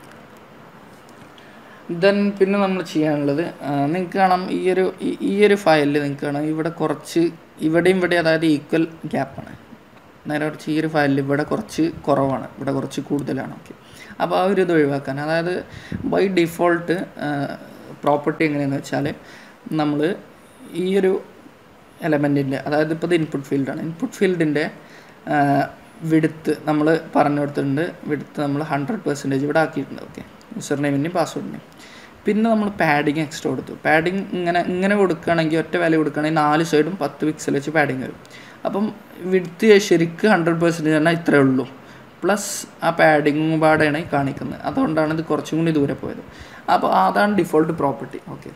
ദെൻ പിന്നെ നമ്മൾ ചെയ്യാനുള്ളത് നിങ്ങൾക്ക് കാണാം ഈ ഒരു ഈ- ഈ ഒരു ഫയലിൽ നിങ്ങൾക്ക് കാണാം ഇവിടെ കുറച്ച് ഇവിടെയും ഇവിടെ അതായത് ഈക്വൽ ഗ്യാപ്പാണ് നേരെ കുറച്ച് ഈ ഒരു ഫയലിൽ ഇവിടെ കുറച്ച് കുറവാണ് ഇവിടെ കുറച്ച് കൂടുതലാണ് ഓക്കെ അപ്പോൾ ആ ഒരു ഇത് ഒഴിവാക്കാൻ അതായത് ബൈ ഡിഫോൾട്ട് പ്രോപ്പർട്ടി എങ്ങനെയാണെന്ന് വെച്ചാൽ നമ്മൾ ഈ ഒരു എലമെൻറ്റിൻ്റെ അതായത് ഇപ്പോൾ ഇത് ഇൻപുട്ട് ഫീൽഡാണ് ഇൻപുട്ട് ഫീൽഡിൻ്റെ വിടുത്ത് നമ്മൾ പറഞ്ഞു കൊടുത്തിട്ടുണ്ട് വിടുത്ത് നമ്മൾ ഹൺഡ്രഡ് പെർസെൻറ്റേജ് ഇവിടെ ആക്കിയിട്ടുണ്ട് ഓക്കെ യൂസർ നെയിമിൻ്റെയും പാസ്വേഡിൻ്റെയും പിന്നെ നമ്മൾ പാഡിങ് എക്സ്ട്രാ കൊടുത്തു പാഡിങ് ഇങ്ങനെ ഇങ്ങനെ കൊടുക്കുകയാണെങ്കിൽ ഒറ്റ വില കൊടുക്കുകയാണെങ്കിൽ നാല് സൈഡും പത്ത് പിക്സൽ വെച്ച് പാഡിങ് വരും അപ്പം വിടുത്ത് ശരിക്ക് ഹൺഡ്രഡ് പെർസെൻറ്റേജ് പറഞ്ഞാൽ ഇത്രയേ ഉള്ളൂ പ്ലസ് ആ പാഡിങ്ങും പാടെയാണ് ഈ കാണിക്കുന്നത് അതുകൊണ്ടാണ് ഇത് കുറച്ചും കൂടി ദൂരെ പോയത് അപ്പോൾ അതാണ് ഡിഫോൾട്ട് പ്രോപ്പർട്ടി ഓക്കെ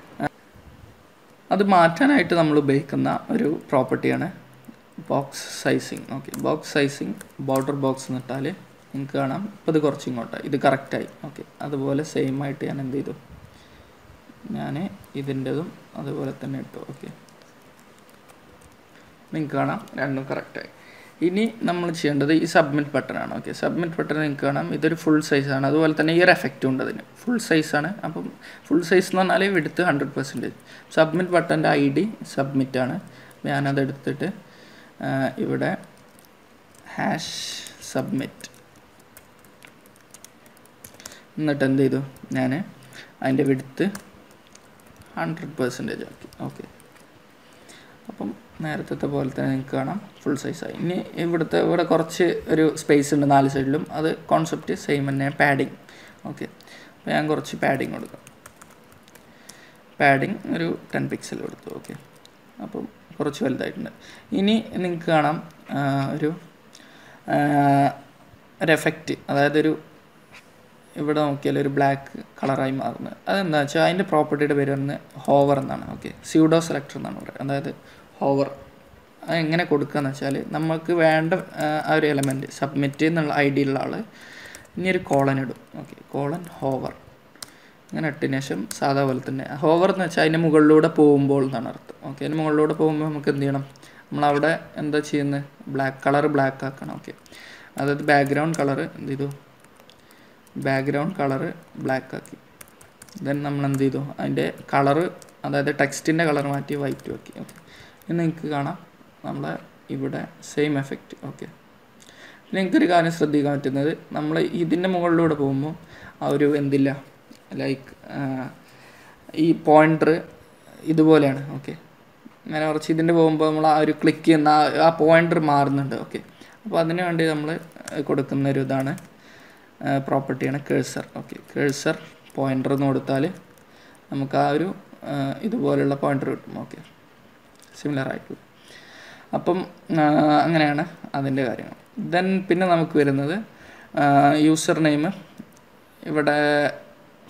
അത് മാറ്റാനായിട്ട് നമ്മൾ ഉപയോഗിക്കുന്ന ഒരു പ്രോപ്പർട്ടിയാണ് box sizing okay box sizing border box എന്നിട്ടാൽ നിങ്ങൾക്ക് കാണാം ഇപ്പോൾ ഇത് കുറച്ച് ഇങ്ങോട്ടായി ഇത് കറക്റ്റായി ഓക്കെ അതുപോലെ സെയിം ആയിട്ട് ഞാൻ എന്ത് ചെയ്തു ഞാൻ ഇതിൻ്റെതും അതുപോലെ തന്നെ ഇട്ടു ഓക്കെ നിങ്ങൾക്ക് കാണാം രണ്ടും കറക്റ്റായി ഇനി നമ്മൾ ചെയ്യേണ്ടത് ഈ സബ്മിറ്റ് ബട്ടൺ ആണ് ഓക്കെ സബ്മിറ്റ് ബട്ടൺ നിങ്ങൾക്ക് കാണാം ഇതൊരു ഫുൾ സൈസാണ് അതുപോലെ തന്നെ ഈ ഒരു എഫക്റ്റും ഉണ്ട് അതിന് ഫുൾ സൈസാണ് അപ്പം ഫുൾ സൈസ് എന്ന് പറഞ്ഞാൽ എടുത്ത് ഹൺഡ്രഡ് പെർസെൻറ്റേജ് സബ്മിറ്റ് ബട്ടൻ്റെ ഐ ഡി സബ്മിറ്റ് ആണ് ഞാനത് എടുത്തിട്ട് ആ, ഇവിടെ ഹാഷ് സബ്മിറ്റ് എന്നിട്ട് എന്ത് ചെയ്തു ഞാൻ അതിൻ്റെ വിടുത്ത് ഹൺഡ്രഡ് പെർസെൻറ്റേജ് ആക്കി ഓക്കെ അപ്പം നേരത്തെ പോലെ തന്നെ നിങ്ങൾക്ക് കാണാം ഫുൾ സൈസായി ഇനി ഇവിടുത്തെ ഇവിടെ കുറച്ച് ഒരു സ്പേസ് ഉണ്ട് നാല് സൈഡിലും അത് കോൺസെപ്റ്റ് സെയിം തന്നെ പാഡിങ് ഓക്കെ അപ്പോൾ ഞാൻ കുറച്ച് പാഡിങ് കൊടുക്കാം പാഡിങ് ഒരു ടെൻ പിക്സൽ കൊടുത്തു ഓക്കെ അപ്പം കുറച്ച് വലുതായിട്ടുണ്ട് ഇനി നിങ്ങൾക്ക് കാണാം ആ, ഒരു ആ, ഒരു എഫക്റ്റ് അതായത് ഒരു ഇവിടെ നോക്കിയാൽ ഒരു ബ്ലാക്ക് കളറായി മാറുന്നത് അതെന്താ വെച്ചാൽ അതിൻ്റെ പ്രോപ്പർട്ടിയുടെ പേര് വരുന്നത് ഹോവർ എന്നാണ് ഓക്കെ സ്യൂഡോ സെലക്ടർ എന്നാണ് പറയുക അതായത് ഹോവർ അത് എങ്ങനെ കൊടുക്കുകയെന്ന് വെച്ചാൽ നമുക്ക് വേണ്ട ആ, ആ ഒരു എലമെൻറ്റ് സബ്മിറ്റ് എന്നുള്ള ഐ ഡി ഉള്ള ആൾ ഇനി ഒരു കോളൻ ഇടും ഓക്കെ കോളൻ ഹോവർ അങ്ങനെ ഇട്ടതിന് ശേഷം സാധാ പോലെ തന്നെ ഹോവർ എന്ന് വെച്ചാൽ അതിൻ്റെ മുകളിലൂടെ പോകുമ്പോൾ എന്നാണ് അർത്ഥം ഓക്കെ അതിൻ്റെ മുകളിലൂടെ പോകുമ്പോൾ നമുക്ക് എന്ത് ചെയ്യണം നമ്മളവിടെ എന്താ ചെയ്യുന്നത് ബ്ലാക്ക് കളർ ബ്ലാക്ക് ആക്കണം ഓക്കെ അതായത് ബാക്ക്ഗ്രൗണ്ട് കളർ എന്ത് ചെയ്തു ബാക്ക്ഗ്രൗണ്ട് കളറ് ബ്ലാക്ക് ആക്കി ദെൻ നമ്മൾ എന്ത് ചെയ്തു അതിൻ്റെ കളറ് അതായത് ടെക്സ്റ്റിൻ്റെ കളർ മാറ്റി വൈറ്റ് ആക്കി ഓക്കെ ഇനി നിങ്ങൾക്ക് കാണാം നമ്മളെ ഇവിടെ സെയിം എഫക്റ്റ് ഓക്കെ പിന്നെ എനിക്കൊരു കാര്യം ശ്രദ്ധിക്കാൻ പറ്റുന്നത് നമ്മൾ ഇതിൻ്റെ മുകളിലൂടെ പോകുമ്പോൾ ആ ഒരു എന്തില്ല ലൈക്ക് ഈ പോയിൻ്റർ ഇതുപോലെയാണ് ഓക്കെ അങ്ങനെ കുറച്ച് ഇതിൻ്റെ പോകുമ്പോൾ നമ്മൾ ആ ഒരു ക്ലിക്ക് ചെയ്യുന്ന ആ- ആ പോയിൻ്റർ മാറുന്നുണ്ട് ഓക്കെ അപ്പോൾ അതിന് വേണ്ടി നമ്മൾ കൊടുക്കുന്ന ഒരു ഇതാണ് പ്രോപ്പർട്ടിയാണ് കേഴ്സർ ഓക്കെ കേഴ്സർ പോയിൻ്റർ എന്ന് കൊടുത്താൽ നമുക്ക് ആ ഒരു ആ, ഇതുപോലുള്ള പോയിൻ്റർ കിട്ടും ഓക്കെ സിമിലർ ആയിട്ടുള്ള അപ്പം ആ, അങ്ങനെയാണ് അതിൻ്റെ കാര്യങ്ങൾ ദെൻ പിന്നെ നമുക്ക് വരുന്നത് യൂസർ നെയിം ഇവിടെ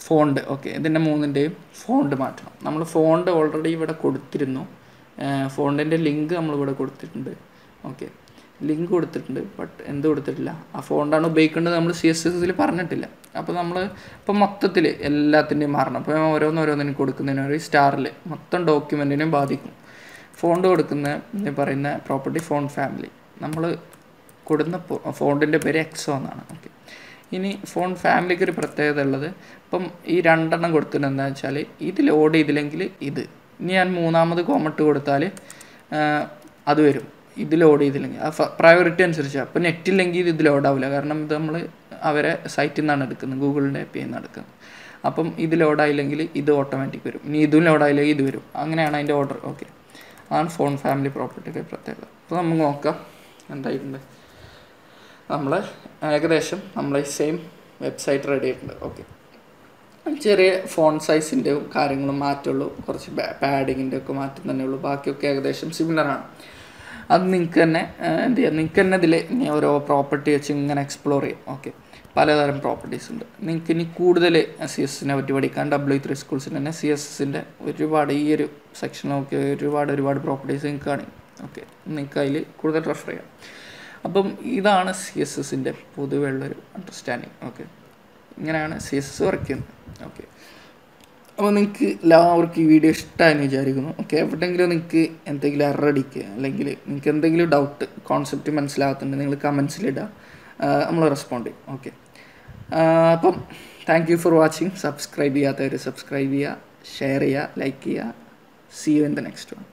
ഫോണ്ട് ഓക്കെ ഇതിൻ്റെ മൂന്നിൻ്റെയും ഫോണ്ട് മാറ്റണം നമ്മൾ ഫോണ്ട് ഓൾറെഡി ഇവിടെ കൊടുത്തിരുന്നു ഫോണ്ടിൻ്റെ ലിങ്ക് നമ്മളിവിടെ കൊടുത്തിട്ടുണ്ട് ഓക്കെ ലിങ്ക് കൊടുത്തിട്ടുണ്ട് ബട്ട് എന്ത് കൊടുത്തിട്ടില്ല ആ ഫോണ്ടാണ് ഉപയോഗിക്കേണ്ടത് നമ്മൾ സി എസ് എസിൽ പറഞ്ഞിട്ടില്ല അപ്പോൾ നമ്മൾ ഇപ്പോൾ മൊത്തത്തിൽ എല്ലാത്തിൻ്റെയും മാറണം അപ്പോൾ ഓരോന്നോരോന്നിനും കൊടുക്കുന്നതിന് ഒരു സ്റ്റാറിൽ മൊത്തം ഡോക്യുമെൻറ്റിനെയും ബാധിക്കും ഫോണ്ട് കൊടുക്കുന്ന എന്ന് പറയുന്ന പ്രോപ്പർട്ടി ഫോൺ ഫാമിലി നമ്മൾ കൊടുക്കുന്ന ഫോണ്ടിൻ്റെ പേര് എക്സോ എന്നാണ് ഓക്കെ ഇനി ഫോൺ ഫാമിലിക്ക് ഒരു പ്രത്യേകത ഉള്ളത് ഇപ്പം ഈ രണ്ടെണ്ണം കൊടുത്തിട്ട് എന്താ വെച്ചാൽ ഇത് ലോഡ് ചെയ്തില്ലെങ്കിൽ ഇത് ഇനി ഞാൻ മൂന്നാമത് കോമട്ട് കൊടുത്താൽ അത് വരും ഇത് ലോഡ് ചെയ്തില്ലെങ്കിൽ ആ പ്രയോറിറ്റി അനുസരിച്ച് അപ്പോൾ നെറ്റ് ഇല്ലെങ്കിൽ ഇത് ഇത് ലോഡ് ആവില്ല കാരണം ഇത് നമ്മൾ അവരെ സൈറ്റിൽ നിന്നാണ് എടുക്കുന്നത് ഗൂഗിളിൻ്റെ ആപ്പിൽ നിന്നാണ് എടുക്കുന്നത് അപ്പം ഇത് ലോഡായില്ലെങ്കിൽ ഇത് ഓട്ടോമാറ്റിക് വരും ഇനി ഇതും ലോഡായില്ലെങ്കിൽ ഇത് വരും അങ്ങനെയാണ് അതിൻ്റെ ഓർഡർ ഓക്കെ അതാണ് ഫോൺ ഫാമിലി പ്രോപ്പർട്ടിയുടെ പ്രത്യേകത അപ്പോൾ നമുക്ക് നോക്കാം എന്തായിട്ടുണ്ട് നമ്മൾ ഏകദേശം നമ്മൾ സെയിം വെബ്സൈറ്റ് റെഡി ആയിട്ടുണ്ട് ഓക്കെ ചെറിയ ഫോൺ സൈസിൻ്റെയും കാര്യങ്ങളും മാറ്റുള്ളൂ കുറച്ച് പാഡിങ്ങിൻ്റെ ഒക്കെ മാറ്റം തന്നെ ഉള്ളൂ ബാക്കിയൊക്കെ ഏകദേശം സിമിലറാണ് അത് നിങ്ങൾക്ക് തന്നെ എന്ത് ചെയ്യാം നിങ്ങൾക്ക് തന്നെ ഇതിൽ ഇനി ഓരോ പ്രോപ്പർട്ടി വെച്ച് ഇങ്ങനെ എക്സ്പ്ലോർ ചെയ്യാം ഓക്കെ പലതരം പ്രോപ്പർട്ടീസ് ഉണ്ട് നിങ്ങൾക്ക് ഇനി കൂടുതൽ സി എസിനെ പറ്റി പഠിക്കാൻ ഡബ്ല്യു ത്രീ സ്കൂൾസിൽ തന്നെ സി എസ് എസിൻ്റെ ഒരുപാട് ഈ ഒരു സെക്ഷൻ നോക്കി ഒരുപാട് ഒരുപാട് പ്രോപ്പർട്ടീസ് നിങ്ങൾക്ക് കാണും ഓക്കെ നിങ്ങൾക്ക് അതിൽ കൂടുതൽ റെഫർ ചെയ്യാം അപ്പം ഇതാണ് സി എസ് എസിൻ്റെ പൊതുവെയുള്ളൊരു അണ്ടർസ്റ്റാൻഡിങ് ഓക്കെ ഇങ്ങനെയാണ് സി എസ് എസ് വർക്ക് ചെയ്യുന്നത് ഓക്കെ അപ്പോൾ നിങ്ങൾക്ക് എല്ലാവർക്കും ഈ വീഡിയോ ഇഷ്ടമായെന്ന് വിചാരിക്കുന്നു ഓക്കെ എവിടെയെങ്കിലും നിങ്ങൾക്ക് എന്തെങ്കിലും എറടിക്കുക അല്ലെങ്കിൽ നിങ്ങൾക്ക് എന്തെങ്കിലും ഡൗട്ട് കോൺസെപ്റ്റ് മനസ്സിലാകത്തുണ്ട് നിങ്ങൾ കമൻസിലിടുക നമ്മൾ റെസ്പോണ്ട് ചെയ്യും ഓക്കെ അപ്പം thank you for watching subscribe ചെയ്യാത്തവർ സബ്സ്ക്രൈബ് ചെയ്യുക ഷെയർ ചെയ്യുക ലൈക്ക് ചെയ്യുക see you in the next one